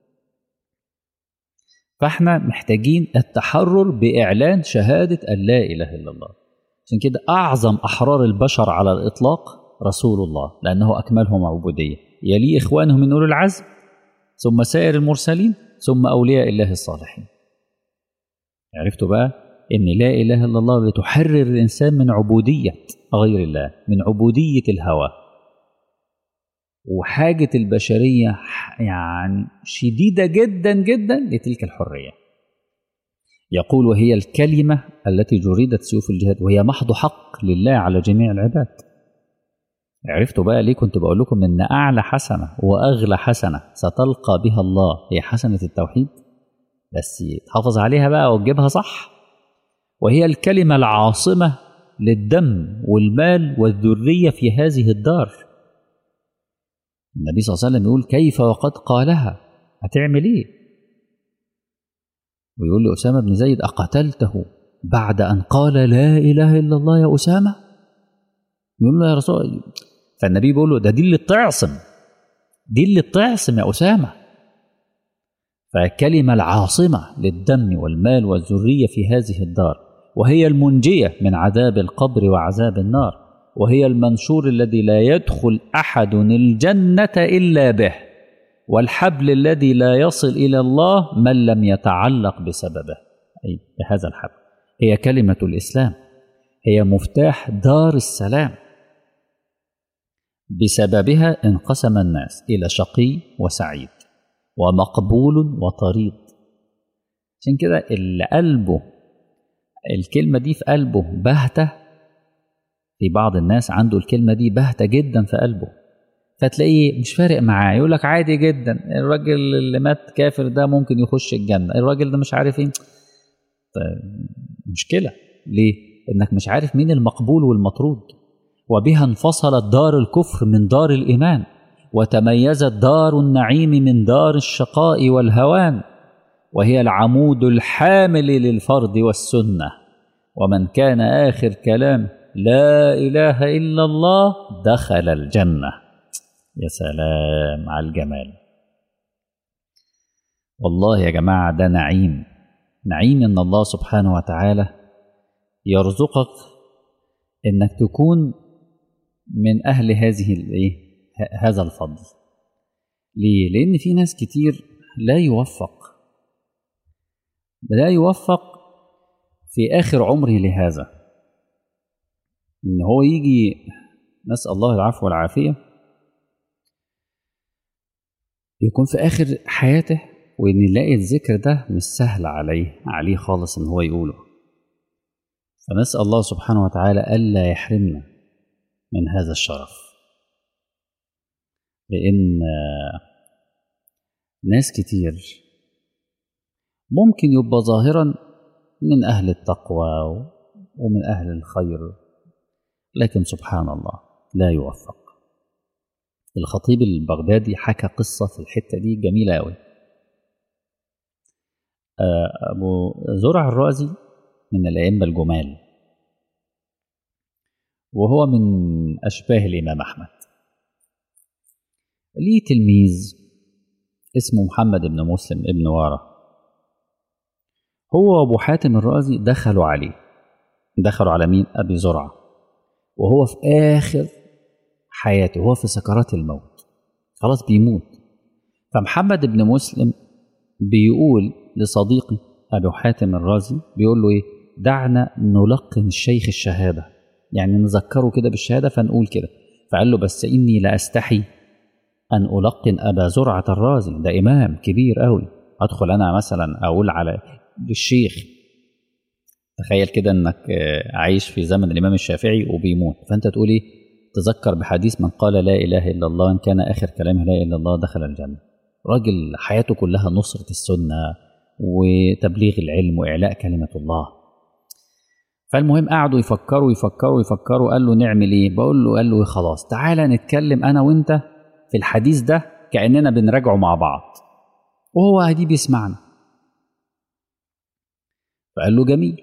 فاحنا محتاجين التحرر باعلان شهاده ان لا اله الا الله عشان كده اعظم احرار البشر على الاطلاق رسول الله لانه اكملهم عبوديه يلي اخوانه من اولي العزم ثم سائر المرسلين ثم اولياء الله الصالحين عرفتوا بقى ان لا اله الا الله لتحرر الانسان من عبوديه غير الله من عبوديه الهوى وحاجه البشريه يعني شديده جدا جدا لتلك الحريه يقول وهي الكلمه التي جردت سيوف الجهاد وهي محض حق لله على جميع العباد عرفتوا بقى ليه كنت بقول لكم ان اعلى حسنه واغلى حسنه ستلقى بها الله هي حسنه التوحيد بس تحافظ عليها بقى وتجيبها صح وهي الكلمه العاصمه للدم والمال والذريه في هذه الدار النبي صلى الله عليه وسلم يقول كيف وقد قالها هتعمل ايه ويقول لأسامة بن زيد أقتلته بعد أن قال لا إله إلا الله يا أسامة يقول له يا رسول فالنبي بيقول له ده دي اللي بتعصم دي اللي بتعصم يا أسامة فالكلمة العاصمة للدم والمال والذرية في هذه الدار وهي المنجية من عذاب القبر وعذاب النار وهي المنشور الذي لا يدخل أحد الجنة إلا به والحبل الذي لا يصل إلى الله من لم يتعلق بسببه أي بهذا الحبل هي كلمة الإسلام هي مفتاح دار السلام بسببها انقسم الناس الى شقي وسعيد ومقبول وطريد عشان كده اللي قلبه الكلمه دي في قلبه بهته في بعض الناس عنده الكلمه دي بهته جدا في قلبه فتلاقيه مش فارق معاه يقول لك عادي جدا الراجل اللي مات كافر ده ممكن يخش الجنه الراجل ده مش عارف ايه طيب مشكله ليه انك مش عارف مين المقبول والمطرود وبها انفصلت دار الكفر من دار الايمان وتميزت دار النعيم من دار الشقاء والهوان وهي العمود الحامل للفرد والسنه ومن كان اخر كلام لا اله الا الله دخل الجنه يا سلام على الجمال والله يا جماعه ده نعيم نعيم ان الله سبحانه وتعالى يرزقك انك تكون من اهل هذه الايه هذا الفضل ليه لان في ناس كتير لا يوفق لا يوفق في اخر عمره لهذا ان هو يجي نسال الله العفو والعافيه يكون في اخر حياته وان يلاقي الذكر ده مش سهل عليه عليه خالص ان هو يقوله فنسال الله سبحانه وتعالى الا يحرمنا من هذا الشرف لان ناس كتير ممكن يبقى ظاهرا من أهل التقوى ومن أهل الخير لكن سبحان الله لا يوفق الخطيب البغدادي حكى قصة في الحتة دي جميلة أوي أبو زرع الرازي من الأئمة الجمال وهو من أشباه الإمام أحمد ليه تلميذ اسمه محمد بن مسلم ابن وارة هو وأبو حاتم الرازي دخلوا عليه دخلوا على مين؟ أبي زرعة وهو في آخر حياته هو في سكرات الموت خلاص بيموت فمحمد بن مسلم بيقول لصديقي أبو حاتم الرازي بيقول له إيه دعنا نلقن الشيخ الشهادة يعني نذكره كده بالشهادة فنقول كده فقال له بس إني لأستحي أن ألقن أبا زرعة الرازي ده إمام كبير قوي أدخل أنا مثلا أقول على الشيخ تخيل كده انك عايش في زمن الامام الشافعي وبيموت فانت تقول ايه تذكر بحديث من قال لا اله الا الله ان كان اخر كلامه لا اله الا الله دخل الجنه راجل حياته كلها نصره السنه وتبليغ العلم واعلاء كلمه الله فالمهم قعدوا يفكروا يفكروا يفكروا قال له نعمل ايه بقول له قال له خلاص تعالى نتكلم انا وانت في الحديث ده كاننا بنراجعه مع بعض وهو هدي بيسمعنا فقال له جميل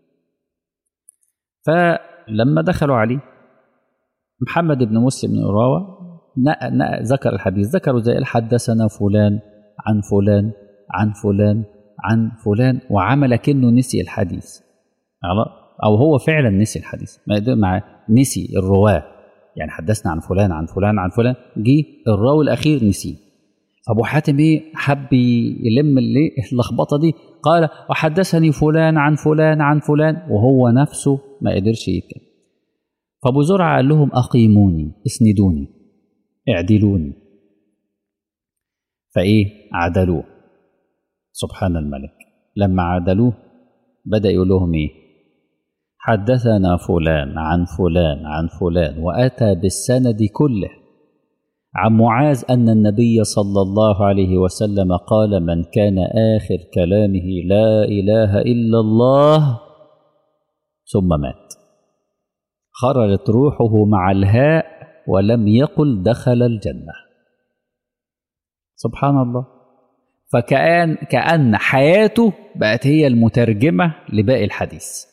فلما دخلوا عليه محمد بن مسلم بن أراوة ذكر الحديث ذكروا زي حدثنا فلان عن فلان عن فلان عن فلان وعمل كأنه نسي الحديث أو هو فعلا نسي الحديث مع نسي الرواة يعني حدثنا عن فلان عن فلان عن فلان جه الراوي الأخير نسيه فأبو حاتم إيه حب يلم اللخبطة دي قال وحدثني فلان عن فلان عن فلان وهو نفسه ما قدرش يتكلم فابو زرعه قال لهم اقيموني اسندوني اعدلوني فايه عدلوه سبحان الملك لما عدلوه بدا يقول لهم ايه حدثنا فلان عن فلان عن فلان واتى بالسند كله عن معاذ أن النبي صلى الله عليه وسلم قال من كان آخر كلامه لا إله إلا الله ثم مات خرجت روحه مع الهاء ولم يقل دخل الجنة سبحان الله فكأن كأن حياته بقت هي المترجمة لباقي الحديث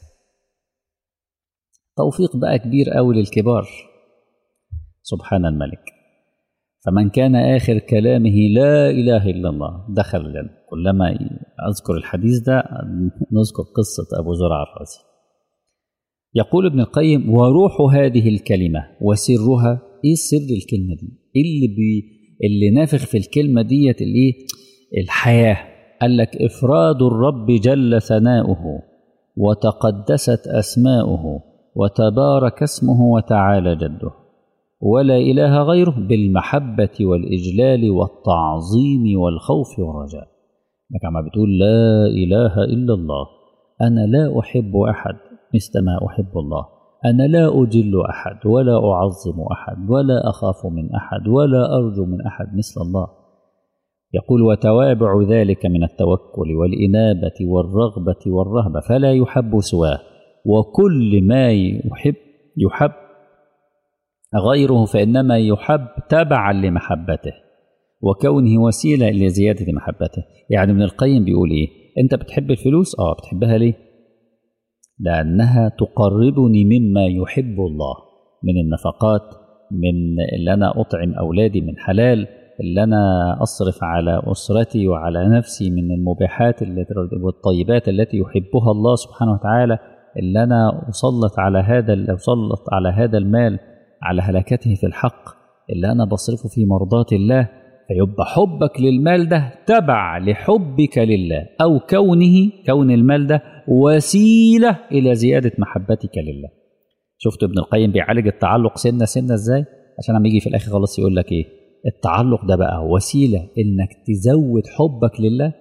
توفيق بقى كبير قوي للكبار سبحان الملك فمن كان آخر كلامه لا إله إلا الله دخل الجنة كلما أذكر الحديث ده نذكر قصة أبو زرع الرازي يقول ابن القيم وروح هذه الكلمة وسرها إيه سر الكلمة دي إيه اللي, بي اللي نافخ في الكلمة ديت الإيه الحياة قال لك إفراد الرب جل ثناؤه وتقدست أسماؤه وتبارك اسمه وتعالى جده ولا إله غيره بالمحبة والإجلال والتعظيم والخوف والرجاء لك عم بتقول لا إله إلا الله أنا لا أحب أحد مثل ما أحب الله أنا لا أجل أحد ولا أعظم أحد ولا أخاف من أحد ولا أرجو من أحد مثل الله يقول وتوابع ذلك من التوكل والإنابة والرغبة والرهبة فلا يحب سواه وكل ما يحب يحب غيره فإنما يحب تبعا لمحبته وكونه وسيلة لزيادة محبته يعني ابن القيم بيقول إيه أنت بتحب الفلوس؟ آه بتحبها ليه؟ لأنها تقربني مما يحب الله من النفقات من اللي أنا أطعم أولادي من حلال اللي أنا أصرف على أسرتي وعلى نفسي من المباحات والطيبات التي يحبها الله سبحانه وتعالى اللي أنا أسلط على هذا أسلط على هذا المال على هلكته في الحق اللي أنا بصرفه في مرضاة الله فيبقى حبك للمال ده تبع لحبك لله أو كونه كون المال ده وسيلة إلى زيادة محبتك لله شفت ابن القيم بيعالج التعلق سنة سنة إزاي عشان عم يجي في الآخر خلاص يقول لك إيه التعلق ده بقى وسيلة إنك تزود حبك لله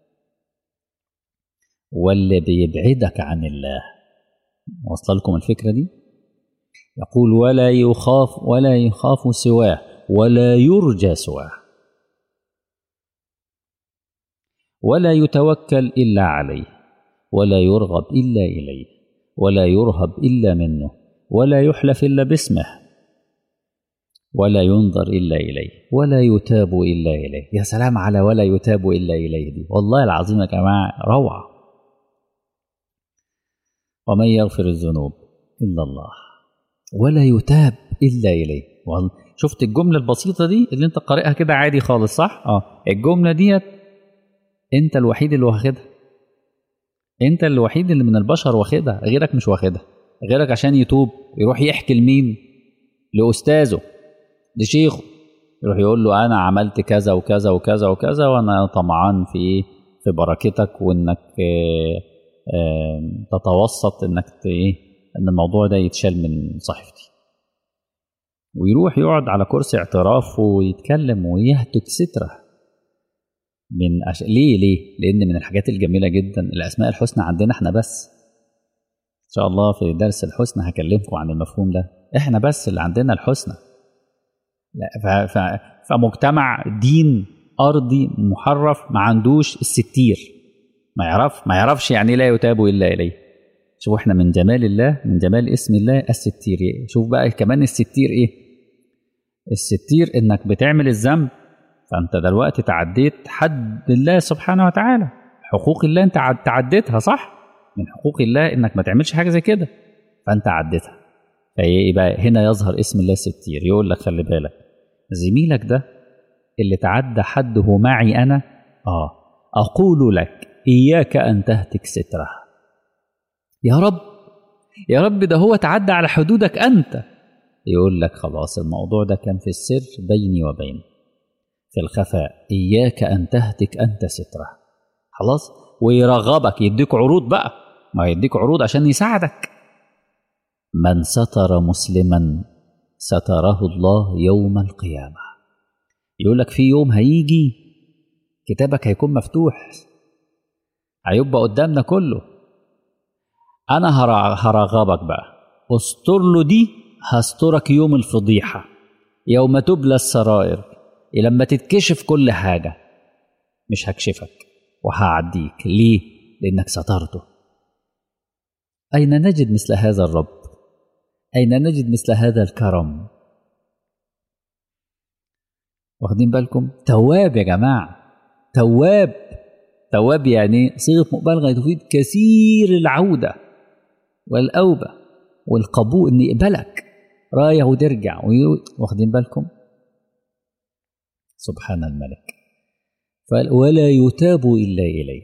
واللي بيبعدك عن الله واصله لكم الفكرة دي يقول ولا يخاف ولا يخاف سواه ولا يرجى سواه ولا يتوكل الا عليه ولا يرغب الا اليه ولا يرهب الا منه ولا يحلف الا باسمه ولا ينظر الا اليه ولا يتاب الا اليه يا سلام على ولا يتاب الا اليه دي والله العظيم يا جماعه روعه ومن يغفر الذنوب الا الله ولا يتاب الا اليه والله شفت الجمله البسيطه دي اللي انت قارئها كده عادي خالص صح اه الجمله ديت انت الوحيد اللي واخدها انت الوحيد اللي من البشر واخدها غيرك مش واخدها غيرك عشان يتوب يروح يحكي لمين لاستاذه لشيخه يروح يقول له انا عملت كذا وكذا وكذا وكذا وانا طمعان في ايه في بركتك وانك اه اه تتوسط انك ايه ان الموضوع ده يتشال من صحيفتي ويروح يقعد على كرسي اعتراف ويتكلم ويهتك ستره من أش... ليه ليه؟ لأن من الحاجات الجميلة جدا الأسماء الحسنى عندنا احنا بس. إن شاء الله في درس الحسنى هكلمكم عن المفهوم ده، احنا بس اللي عندنا الحسنى. لا ف... ف... فمجتمع دين أرضي محرف ما عندوش الستير. ما يعرف ما يعرفش يعني لا يتاب إلا إليه. شوف احنا من جمال الله من جمال اسم الله الستير شوف بقى كمان الستير ايه؟ الستير انك بتعمل الذنب فانت دلوقتي تعديت حد الله سبحانه وتعالى حقوق الله انت تعديتها صح من حقوق الله انك ما تعملش حاجه زي كده فانت عديتها فيبقى هنا يظهر اسم الله ستير يقول لك خلي بالك زميلك ده اللي تعدى حده معي انا اه اقول لك اياك ان تهتك ستره يا رب يا رب ده هو تعدى على حدودك انت يقول لك خلاص الموضوع ده كان في السر بيني وبينك في الخفاء إياك أن تهتك أنت ستره خلاص ويرغبك يديك عروض بقى ما يديك عروض عشان يساعدك من ستر مسلما ستره الله يوم القيامة يقول لك في يوم هيجي كتابك هيكون مفتوح هيبقى قدامنا كله أنا هرغبك بقى استر له دي هسترك يوم الفضيحة يوم تبلى السرائر لما تتكشف كل حاجة مش هكشفك وهعديك ليه؟ لأنك سترته أين نجد مثل هذا الرب؟ أين نجد مثل هذا الكرم؟ واخدين بالكم؟ تواب يا جماعة تواب تواب يعني صيغة مبالغة تفيد كثير العودة والأوبة والقبول إن يقبلك رايح وترجع واخدين بالكم؟ سبحان الملك ولا يتاب إلا إليه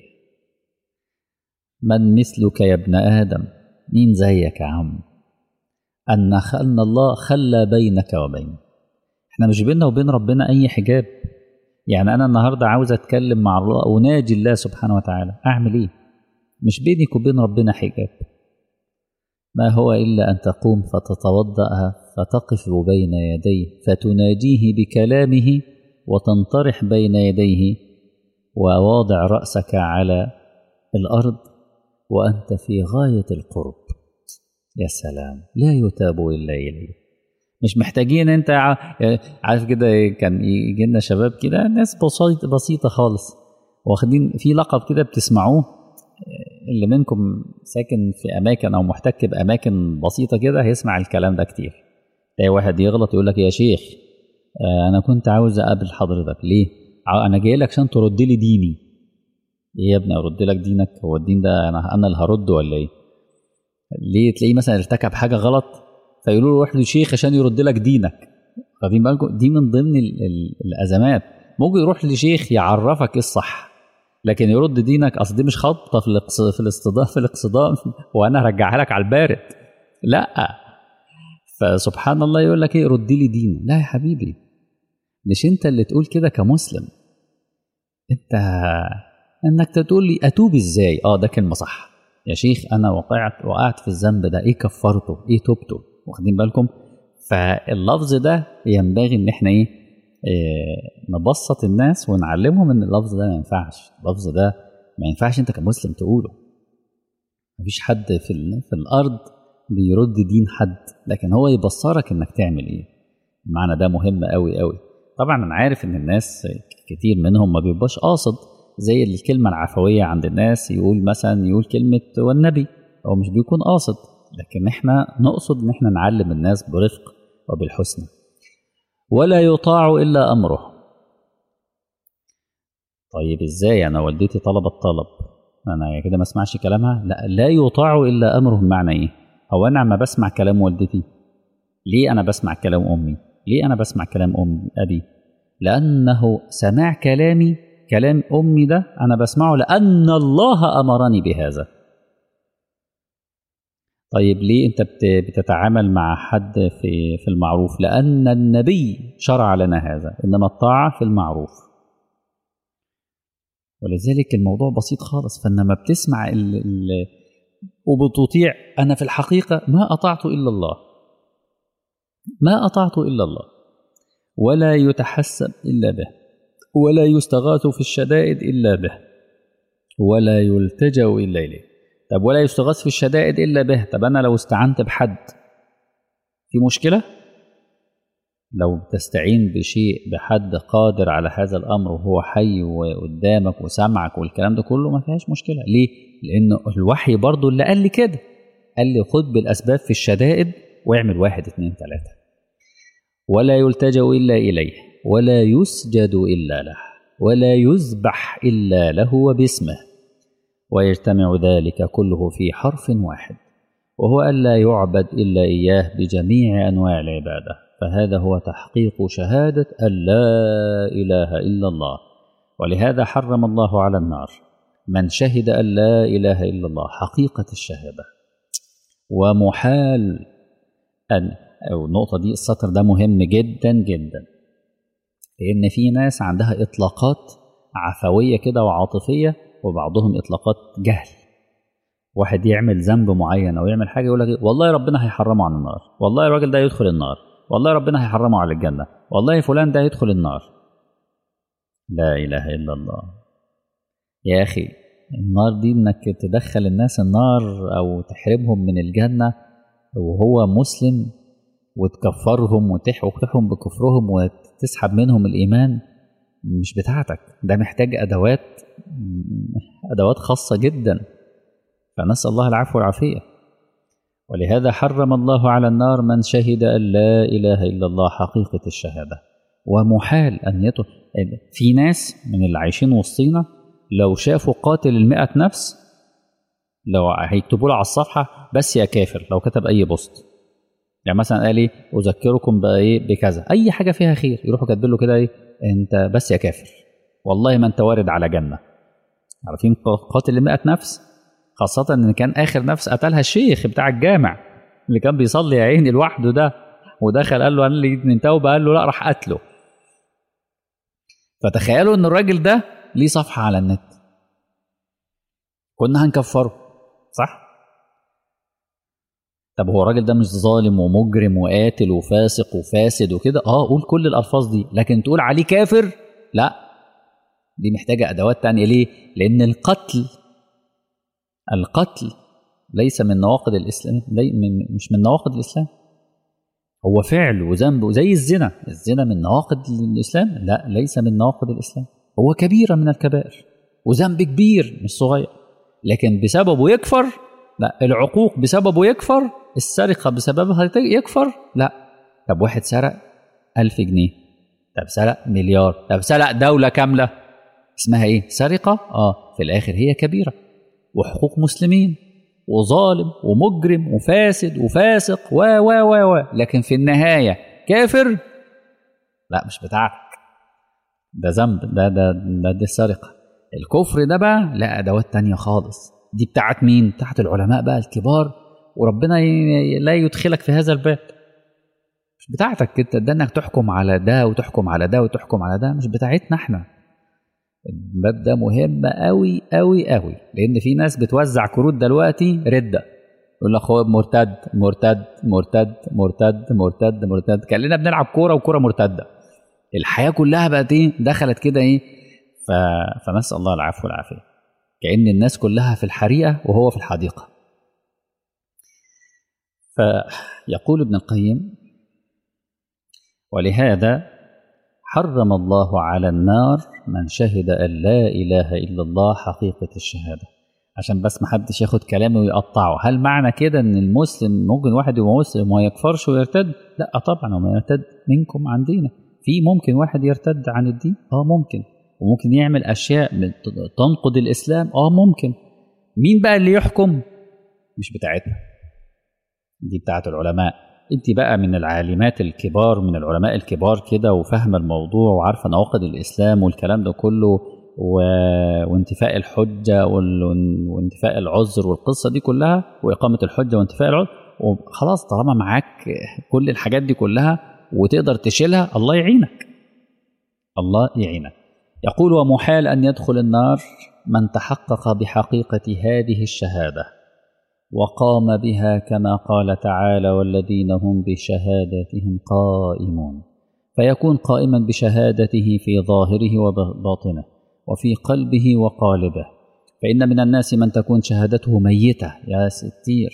من مثلك يا ابن آدم مين زيك يا عم أن أن الله خلى بينك وبين احنا مش بيننا وبين ربنا أي حجاب يعني أنا النهاردة عاوز أتكلم مع الله أناجي الله سبحانه وتعالى أعمل إيه مش بينك وبين ربنا حجاب ما هو إلا أن تقوم فتتوضأ فتقف بين يديه فتناجيه بكلامه وتنطرح بين يديه وواضع رأسك على الأرض وأنت في غاية القرب يا سلام لا يتاب إلا إليه مش محتاجين انت عارف كده كان يجي لنا شباب كده ناس بسيطة, بسيطة خالص واخدين في لقب كده بتسمعوه اللي منكم ساكن في اماكن او محتك باماكن بسيطه كده هيسمع الكلام ده كتير تلاقي واحد يغلط يقول لك يا شيخ انا كنت عاوز اقابل حضرتك ليه انا جاي لك عشان ترد لي ديني ايه يا ابني ارد لك دينك هو الدين ده انا انا اللي هرده ولا ايه ليه تلاقيه مثلا ارتكب حاجه غلط فيقولوا له روح لشيخ عشان يرد لك دينك واخدين بالكم دي من ضمن ال ال الازمات ممكن يروح لشيخ يعرفك ايه الصح لكن يرد دينك اصل دي مش خطه في في الاصطدام في الاقصدام وانا هرجعها لك على البارد لا فسبحان الله يقول لك ايه رد لي ديني لا يا حبيبي مش انت اللي تقول كده كمسلم انت انك تقول لي اتوب ازاي اه ده كلمه صح يا شيخ انا وقعت وقعت في الذنب ده ايه كفرته ايه توبته واخدين بالكم فاللفظ ده ينبغي ان احنا ايه, إيه نبسط الناس ونعلمهم ان اللفظ ده ما ينفعش اللفظ ده ما ينفعش انت كمسلم تقوله مفيش حد في, في الارض بيرد دين حد لكن هو يبصرك انك تعمل ايه المعنى ده مهم قوي قوي طبعا انا عارف ان الناس كتير منهم ما بيبقاش قاصد زي الكلمة العفوية عند الناس يقول مثلا يقول كلمة والنبي هو مش بيكون قاصد لكن احنا نقصد ان احنا نعلم الناس برفق وبالحسن ولا يطاع الا امره طيب ازاي انا والدتي طلبت طلب انا كده ما اسمعش كلامها لا لا يطاع الا امره بمعنى ايه هو انا ما بسمع كلام والدتي ليه انا بسمع كلام امي ليه انا بسمع كلام امي ابي لانه سماع كلامي كلام امي ده انا بسمعه لان الله امرني بهذا طيب ليه انت بتتعامل مع حد في في المعروف لان النبي شرع لنا هذا انما الطاعه في المعروف ولذلك الموضوع بسيط خالص فانما بتسمع ال ال وبتطيع انا في الحقيقه ما اطعت الا الله ما اطعت الا الله ولا يتحسب الا به ولا يستغاث في الشدائد الا به ولا يلتجا الا اليه طب ولا يستغاث في الشدائد الا به طب انا لو استعنت بحد في مشكله لو بتستعين بشيء بحد قادر على هذا الامر وهو حي وقدامك وسمعك والكلام ده كله ما فيهاش مشكله ليه لان الوحي برضو اللي قال لي كده قال لي خد بالاسباب في الشدائد واعمل واحد اتنين تلاته ولا يلتجا الا اليه ولا يسجد الا له ولا يذبح الا له وباسمه ويجتمع ذلك كله في حرف واحد وهو ألا يعبد إلا إياه بجميع أنواع العبادة فهذا هو تحقيق شهادة أن لا إله إلا الله ولهذا حرم الله على النار من شهد أن لا إله إلا الله حقيقة الشهادة ومحال أن أو النقطة دي السطر ده مهم جدا جدا لأن في ناس عندها إطلاقات عفوية كده وعاطفية وبعضهم اطلاقات جهل واحد يعمل ذنب معين او يعمل حاجه يقول لك والله ربنا هيحرمه عن النار والله الراجل ده يدخل النار والله ربنا هيحرمه على الجنه والله فلان ده يدخل النار لا اله الا الله يا اخي النار دي انك تدخل الناس النار او تحرمهم من الجنه وهو مسلم وتكفرهم وتحكم بكفرهم وتسحب منهم الايمان مش بتاعتك ده محتاج ادوات ادوات خاصه جدا فنسال الله العفو والعافيه ولهذا حرم الله على النار من شهد ان لا اله الا الله حقيقه الشهاده ومحال ان يتو في ناس من اللي عايشين وسطينا لو شافوا قاتل المئة نفس لو هيكتبوا له على الصفحه بس يا كافر لو كتب اي بوست يعني مثلا قال ايه اذكركم بايه بكذا اي حاجه فيها خير يروحوا كاتبين له كده ايه انت بس يا كافر والله ما انت وارد على جنه عارفين قاتل لمئة نفس خاصة ان كان اخر نفس قتلها الشيخ بتاع الجامع اللي كان بيصلي يا عيني لوحده ده ودخل قال له انا اللي من توبه قال له لا راح قتله فتخيلوا ان الراجل ده ليه صفحه على النت كنا هنكفره صح طب هو الراجل ده مش ظالم ومجرم وقاتل وفاسق وفاسد وكده اه قول كل الالفاظ دي لكن تقول عليه كافر لا دي محتاجه ادوات تانية ليه لان القتل القتل ليس من نواقض الاسلام لي من مش من نواقض الاسلام هو فعل وذنب زي الزنا الزنا من نواقض الاسلام لا ليس من نواقض الاسلام هو كبيره من الكبائر وذنب كبير مش صغير لكن بسببه يكفر لا العقوق بسببه يكفر السرقة بسببها يكفر لا طب واحد سرق ألف جنيه طب سرق مليار طب سرق دولة كاملة اسمها ايه سرقة اه في الآخر هي كبيرة وحقوق مسلمين وظالم ومجرم وفاسد وفاسق و و و و لكن في النهاية كافر لا مش بتاعتك ده ذنب ده ده ده دي السرقة الكفر ده بقى لا أدوات تانية خالص دي بتاعت مين؟ بتاعت العلماء بقى الكبار وربنا لا يدخلك في هذا الباب مش بتاعتك انت ده انك تحكم على ده وتحكم على ده وتحكم على ده مش بتاعتنا احنا الباب ده مهم قوي قوي قوي لان في ناس بتوزع كروت دلوقتي رده يقول لك هو مرتد مرتد مرتد مرتد مرتد مرتد كاننا بنلعب كوره وكوره مرتده الحياه كلها بقت ايه دخلت كده ايه ف... فنسال الله العفو والعافيه كأن الناس كلها في الحريقة وهو في الحديقة فيقول ابن القيم ولهذا حرم الله على النار من شهد أن لا إله إلا الله حقيقة الشهادة عشان بس ما حدش ياخد كلامي ويقطعه هل معنى كده ان المسلم ممكن واحد يبقى مسلم وما يكفرش ويرتد لا طبعا وما يرتد منكم عن دينه في ممكن واحد يرتد عن الدين اه ممكن وممكن يعمل اشياء تنقض الاسلام اه ممكن مين بقى اللي يحكم مش بتاعتنا دي بتاعت العلماء انت بقى من العالمات الكبار من العلماء الكبار كده وفاهمه الموضوع وعارفه نواقض الاسلام والكلام ده كله و... وانتفاء الحجه وال... وانتفاء العذر والقصه دي كلها واقامه الحجه وانتفاء العذر وخلاص طالما معاك كل الحاجات دي كلها وتقدر تشيلها الله يعينك الله يعينك يقول ومحال ان يدخل النار من تحقق بحقيقه هذه الشهاده وقام بها كما قال تعالى والذين هم بشهاداتهم قائمون فيكون قائما بشهادته في ظاهره وباطنه وفي قلبه وقالبه فإن من الناس من تكون شهادته ميتة يا ستير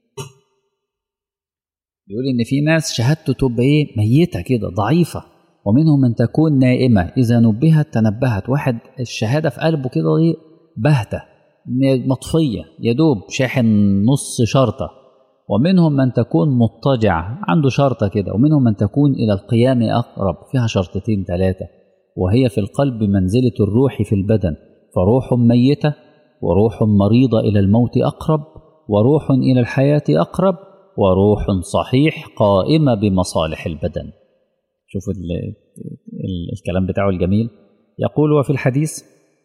بيقول إن في ناس شهادته تبقى إيه ميتة كده ضعيفة ومنهم من تكون نائمة إذا نبهت تنبهت واحد الشهادة في قلبه كده إيه بهتة مطفية يدوب شاحن نص شرطة ومنهم من تكون مضطجع عنده شرطة كده ومنهم من تكون إلى القيام أقرب فيها شرطتين ثلاثة وهي في القلب منزلة الروح في البدن فروح ميتة وروح مريضة إلى الموت أقرب وروح إلى الحياة أقرب وروح صحيح قائمة بمصالح البدن شوف ال ال الكلام بتاعه الجميل يقول وفي الحديث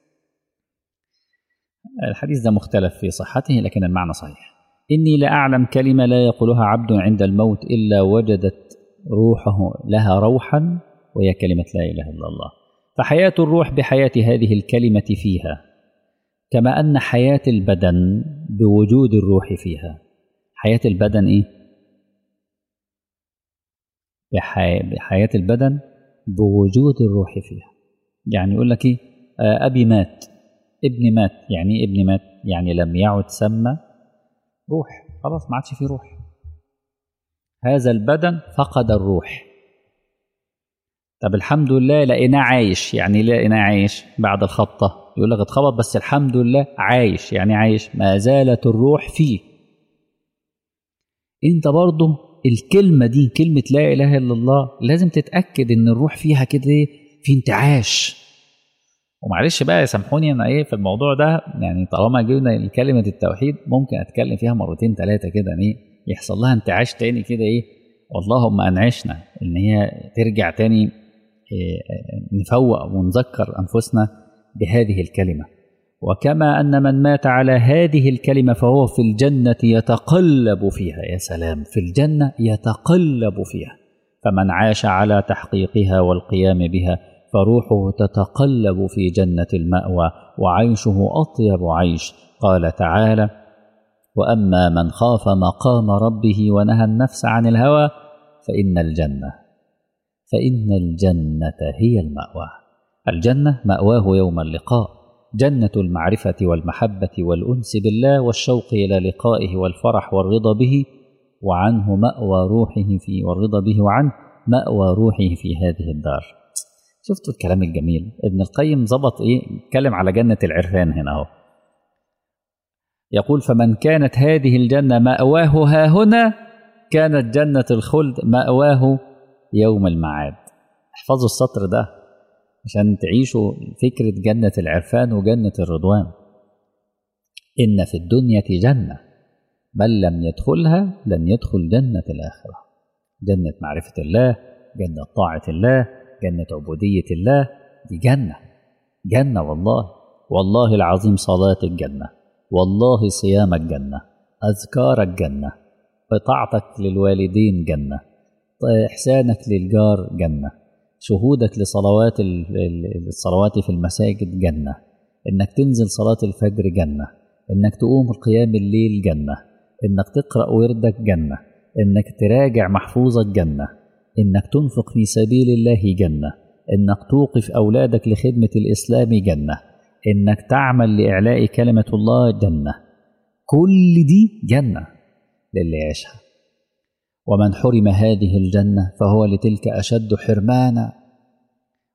الحديث ده مختلف في صحته لكن المعنى صحيح إني لأعلم كلمة لا يقولها عبد عند الموت إلا وجدت روحه لها روحا وهي كلمة لا إله إلا الله فحياة الروح بحياة هذه الكلمة فيها كما أن حياة البدن بوجود الروح فيها حياة البدن إيه؟ بحي... بحياة البدن بوجود الروح فيها يعني يقول لك إيه؟ آه أبي مات ابني مات يعني إيه ابني مات يعني لم يعد سمى روح خلاص ما عادش فيه روح هذا البدن فقد الروح طب الحمد لله لقيناه عايش يعني لقيناه عايش بعد الخبطة يقول لك اتخبط بس الحمد لله عايش يعني عايش ما زالت الروح فيه انت برضه الكلمة دي كلمة لا إله إلا الله لازم تتأكد إن الروح فيها كده في انتعاش ومعلش بقى يسامحوني انا ايه في الموضوع ده يعني طالما جبنا كلمه التوحيد ممكن اتكلم فيها مرتين ثلاثه كده ايه يحصل لها انتعاش تاني كده ايه اللهم انعشنا ان هي ترجع تاني إيه نفوق ونذكر انفسنا بهذه الكلمه وكما ان من مات على هذه الكلمه فهو في الجنه يتقلب فيها يا سلام في الجنه يتقلب فيها فمن عاش على تحقيقها والقيام بها فروحه تتقلب في جنة المأوى وعيشه أطيب عيش قال تعالى وأما من خاف مقام ربه ونهى النفس عن الهوى فإن الجنة فإن الجنة هي المأوى الجنة مأواه يوم اللقاء جنة المعرفة والمحبة والأنس بالله والشوق إلى لقائه والفرح والرضا به وعنه مأوى روحه في والرضا به وعنه مأوى روحه في هذه الدار شفتوا الكلام الجميل ابن القيم ظبط ايه اتكلم على جنة العرفان هنا اهو يقول فمن كانت هذه الجنة مأواه ها هنا كانت جنة الخلد مأواه يوم المعاد احفظوا السطر ده عشان تعيشوا فكرة جنة العرفان وجنة الرضوان إن في الدنيا جنة بل لم يدخلها لن يدخل جنة الآخرة جنة معرفة الله جنة طاعة الله جنة عبودية الله دي جنة جنة والله والله العظيم صلاة الجنة والله صيام الجنة أذكار الجنة طاعتك للوالدين جنة إحسانك للجار جنة شهودك لصلوات الصلوات في المساجد جنة إنك تنزل صلاة الفجر جنة إنك تقوم القيام الليل جنة إنك تقرأ وردك جنة إنك تراجع محفوظك جنة إنك تنفق في سبيل الله جنة إنك توقف أولادك لخدمة الإسلام جنة إنك تعمل لإعلاء كلمة الله جنة كل دي جنة للي يعيشها ومن حرم هذه الجنة فهو لتلك أشد حرمانا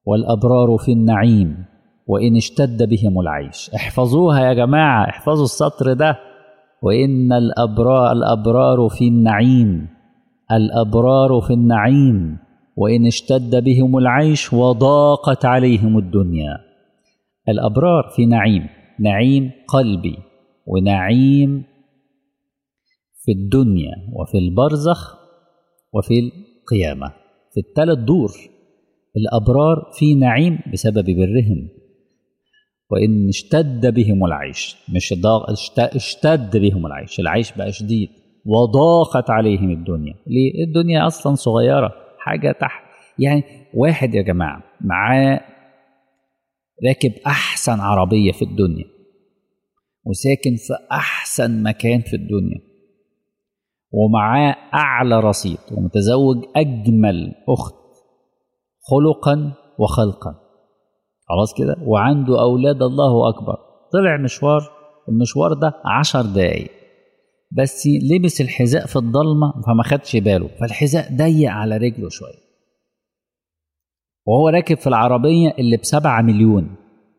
والأبرار في النعيم وإن اشتد بهم العيش احفظوها يا جماعة احفظوا السطر ده وإن الأبرار, الأبرار في النعيم الأبرار في النعيم وإن اشتد بهم العيش وضاقت عليهم الدنيا الأبرار في نعيم نعيم قلبي ونعيم في الدنيا وفي البرزخ وفي القيامة في الثلاث دور الأبرار في نعيم بسبب برهم وإن اشتد بهم العيش مش ضاق اشتد بهم العيش العيش بقى شديد وضاقت عليهم الدنيا ليه الدنيا أصلا صغيرة حاجة تحت يعني واحد يا جماعة معاه راكب أحسن عربية في الدنيا وساكن في أحسن مكان في الدنيا ومعاه أعلى رصيد ومتزوج أجمل أخت خلقا وخلقا خلاص كده وعنده أولاد الله أكبر طلع مشوار المشوار ده عشر دقايق بس لبس الحذاء في الضلمة فما خدش باله فالحذاء ضيق على رجله شوية وهو راكب في العربية اللي بسبعة مليون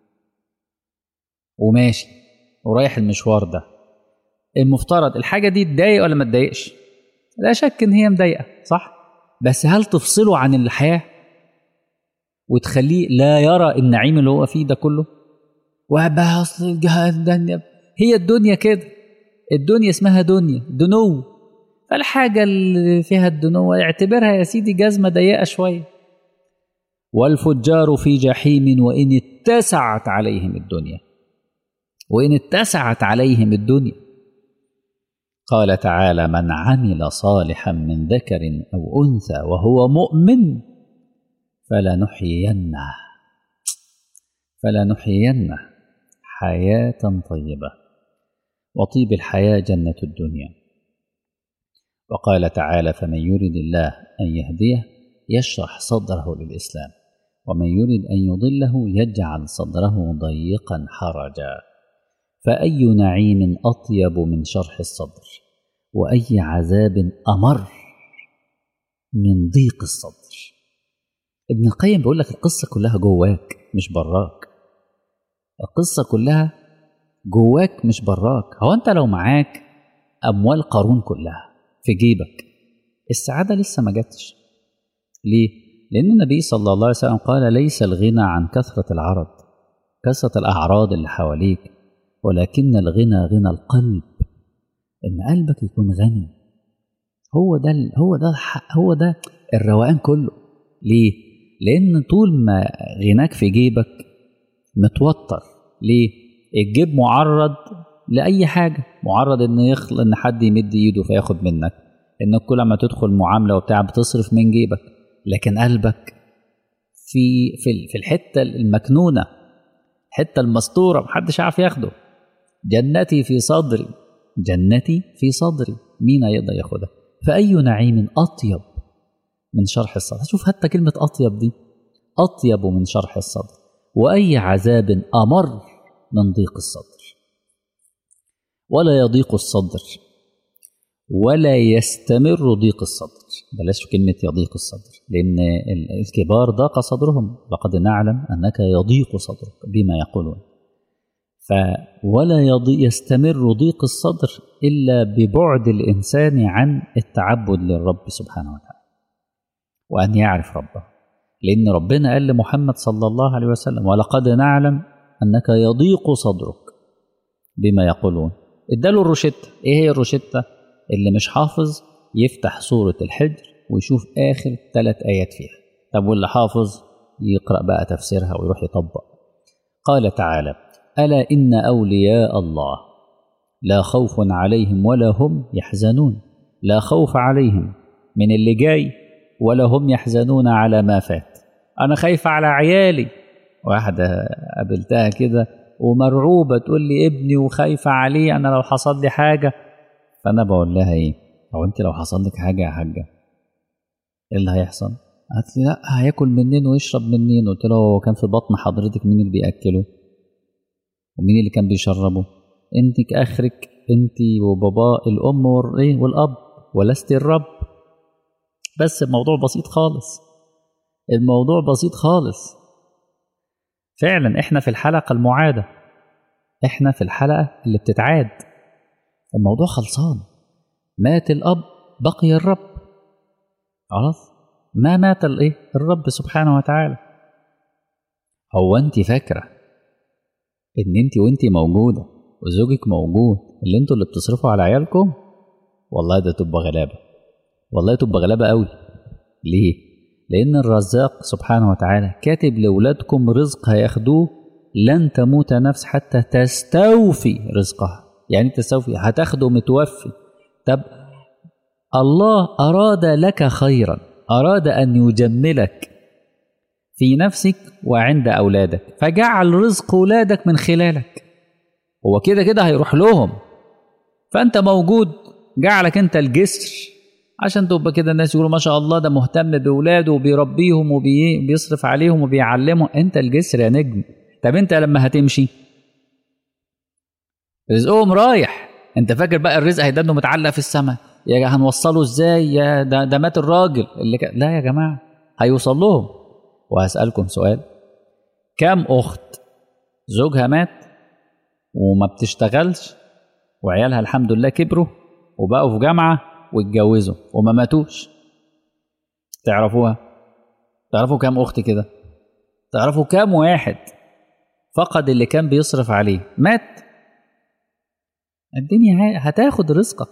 وماشي ورايح المشوار ده المفترض الحاجة دي تضايق ولا ما تضايقش؟ لا شك إن هي مضايقة صح؟ بس هل تفصله عن الحياة؟ وتخليه لا يرى النعيم اللي هو فيه ده كله؟ وبقى أصل الدنيا هي الدنيا كده الدنيا اسمها دنيا دنو فالحاجة اللي فيها الدنو اعتبرها يا سيدي جزمة ضيقة شوية والفجار في جحيم وإن اتسعت عليهم الدنيا وإن اتسعت عليهم الدنيا قال تعالى من عمل صالحا من ذكر أو أنثى وهو مؤمن فلنحيينه فلنحيينه حياة طيبة وطيب الحياة جنة الدنيا وقال تعالى فمن يرد الله أن يهديه يشرح صدره للإسلام ومن يرد أن يضله يجعل صدره ضيقا حرجا فأي نعيم أطيب من شرح الصدر وأي عذاب أمر من ضيق الصدر ابن القيم بيقول لك القصة كلها جواك مش براك القصة كلها جواك مش براك هو أنت لو معاك أموال قارون كلها في جيبك السعادة لسه ما جاتش ليه؟ لأن النبي صلى الله عليه وسلم قال ليس الغنى عن كثرة العرض كثرة الأعراض اللي حواليك ولكن الغنى غنى القلب إن قلبك يكون غني هو ده هو ده هو ده الروقان كله ليه؟ لأن طول ما غناك في جيبك متوتر ليه؟ الجيب معرض لأي حاجة معرض إن يخل إن حد يمد إيده فياخد منك إنك كل ما تدخل معاملة وبتاع بتصرف من جيبك لكن قلبك في في في الحتة المكنونة الحتة المستورة محدش عارف ياخده جنتي في صدري جنتي في صدري مين يقدر ياخدها فأي نعيم أطيب من شرح الصدر شوف حتى كلمة أطيب دي أطيب من شرح الصدر وأي عذاب أمر من ضيق الصدر ولا يضيق الصدر ولا يستمر ضيق الصدر بلاش كلمة يضيق الصدر لأن الكبار ضاق صدرهم لقد نعلم أنك يضيق صدرك بما يقولون ف ولا يضي يستمر ضيق الصدر إلا ببعد الإنسان عن التعبد للرب سبحانه وتعالى وأن يعرف ربه لأن ربنا قال لمحمد صلى الله عليه وسلم ولقد نعلم أنك يضيق صدرك بما يقولون اداله الروشتة ايه هي الروشتة اللي مش حافظ يفتح سورة الحجر ويشوف آخر ثلاث آيات فيها طب واللي حافظ يقرأ بقى تفسيرها ويروح يطبق قال تعالى ألا إن أولياء الله لا خوف عليهم ولا هم يحزنون لا خوف عليهم من اللي جاي ولا هم يحزنون على ما فات أنا خايفة على عيالي واحدة قابلتها كده ومرعوبة تقول لي ابني وخايفة عليه أنا لو حصل لي حاجة فأنا بقول لها إيه هو أنت لو حصل لك حاجة يا حاجة إيه اللي هيحصل؟ قالت لي لا هياكل منين ويشرب منين قلت له هو كان في بطن حضرتك مين اللي بيأكله ومين اللي كان بيشربه انت اخرك انت وبابا الام والايه والاب ولست الرب بس الموضوع بسيط خالص الموضوع بسيط خالص فعلا احنا في الحلقة المعادة احنا في الحلقة اللي بتتعاد الموضوع خلصان مات الأب بقي الرب خلاص ما مات الايه الرب سبحانه وتعالى هو انت فاكره ان انت وانت موجوده وزوجك موجود اللي انتوا اللي بتصرفوا على عيالكم والله ده تبقى غلابه والله تبقى غلابه قوي ليه لان الرزاق سبحانه وتعالى كاتب لاولادكم رزق هياخدوه لن تموت نفس حتى تستوفي رزقها يعني تستوفي هتاخده متوفي طب الله اراد لك خيرا اراد ان يجملك في نفسك وعند اولادك فجعل رزق اولادك من خلالك هو كده كده هيروح لهم فانت موجود جعلك انت الجسر عشان تبقى كده الناس يقولوا ما شاء الله ده مهتم باولاده وبيربيهم وبيصرف عليهم وبيعلمهم انت الجسر يا نجم طب انت لما هتمشي رزقهم رايح انت فاكر بقى الرزق هيدنه متعلق في السماء يا هنوصله ازاي يا ده, ده مات الراجل اللي ك... لا يا جماعه هيوصل لهم وهسالكم سؤال كم اخت زوجها مات وما بتشتغلش وعيالها الحمد لله كبروا وبقوا في جامعه واتجوزوا وما ماتوش تعرفوها تعرفوا كم اخت كده تعرفوا كم واحد فقد اللي كان بيصرف عليه مات الدنيا هتاخد رزقك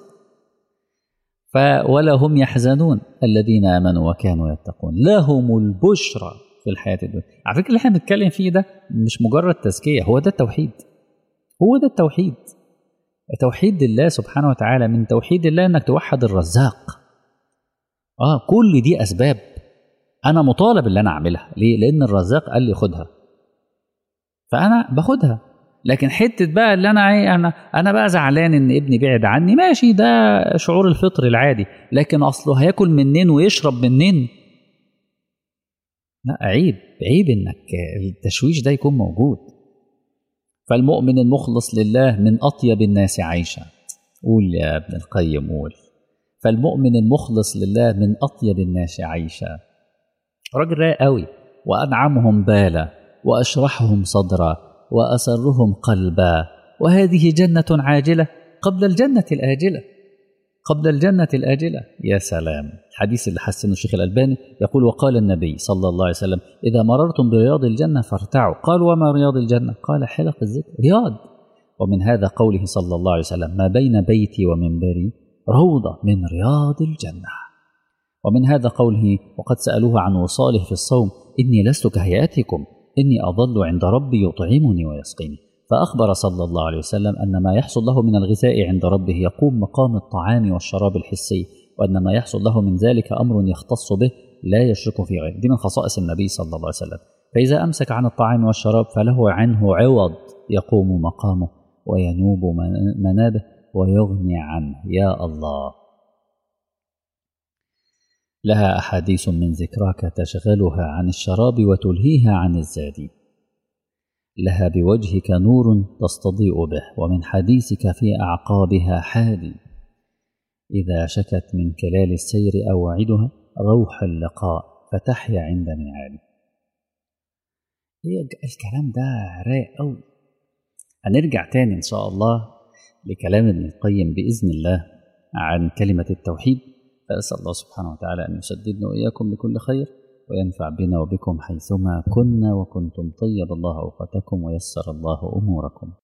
ولا هم يحزنون الذين امنوا وكانوا يتقون لهم البشرى في الحياه الدنيا على فكره اللي احنا بنتكلم فيه ده مش مجرد تزكيه هو ده التوحيد هو ده التوحيد توحيد الله سبحانه وتعالى من توحيد الله انك توحد الرزاق اه كل دي اسباب انا مطالب اللي انا اعملها ليه لان الرزاق قال لي خدها فانا باخدها لكن حته بقى اللي انا ايه انا انا بقى زعلان ان ابني بعد عني ماشي ده شعور الفطر العادي لكن اصله هياكل منين ويشرب منين لا عيب عيب انك التشويش ده يكون موجود فالمؤمن المخلص لله من اطيب الناس عيشا قول يا ابن القيم قول فالمؤمن المخلص لله من اطيب الناس عيشا راجل رايق قوي وانعمهم بالا واشرحهم صدرا واسرهم قلبا وهذه جنه عاجله قبل الجنه الاجله قبل الجنه الاجله يا سلام الحديث اللي حسنه الشيخ الالباني يقول وقال النبي صلى الله عليه وسلم اذا مررتم برياض الجنه فارتعوا قال وما رياض الجنه قال حلق الذكر رياض ومن هذا قوله صلى الله عليه وسلم ما بين بيتي ومنبري روضه من رياض الجنه ومن هذا قوله وقد سالوه عن وصاله في الصوم اني لست كهيئتكم إني أظل عند ربي يطعمني ويسقيني فأخبر صلى الله عليه وسلم أن ما يحصل له من الغذاء عند ربه يقوم مقام الطعام والشراب الحسي وأن ما يحصل له من ذلك أمر يختص به لا يشرك في غيره دي من خصائص النبي صلى الله عليه وسلم فإذا أمسك عن الطعام والشراب فله عنه عوض يقوم مقامه وينوب منابه ويغني عنه يا الله لها احاديث من ذكراك تشغلها عن الشراب وتلهيها عن الزاد لها بوجهك نور تستضيء به ومن حديثك في اعقابها حادي اذا شكت من كلال السير اوعدها روح اللقاء فتحيا عند ميعاد هي الكلام ده رايق قوي هنرجع تاني ان شاء الله لكلام ابن القيم باذن الله عن كلمه التوحيد فأسأل الله سبحانه وتعالى أن يسددنا وإياكم لكل خير وينفع بنا وبكم حيثما كنا وكنتم طيب الله أوقاتكم ويسر الله أموركم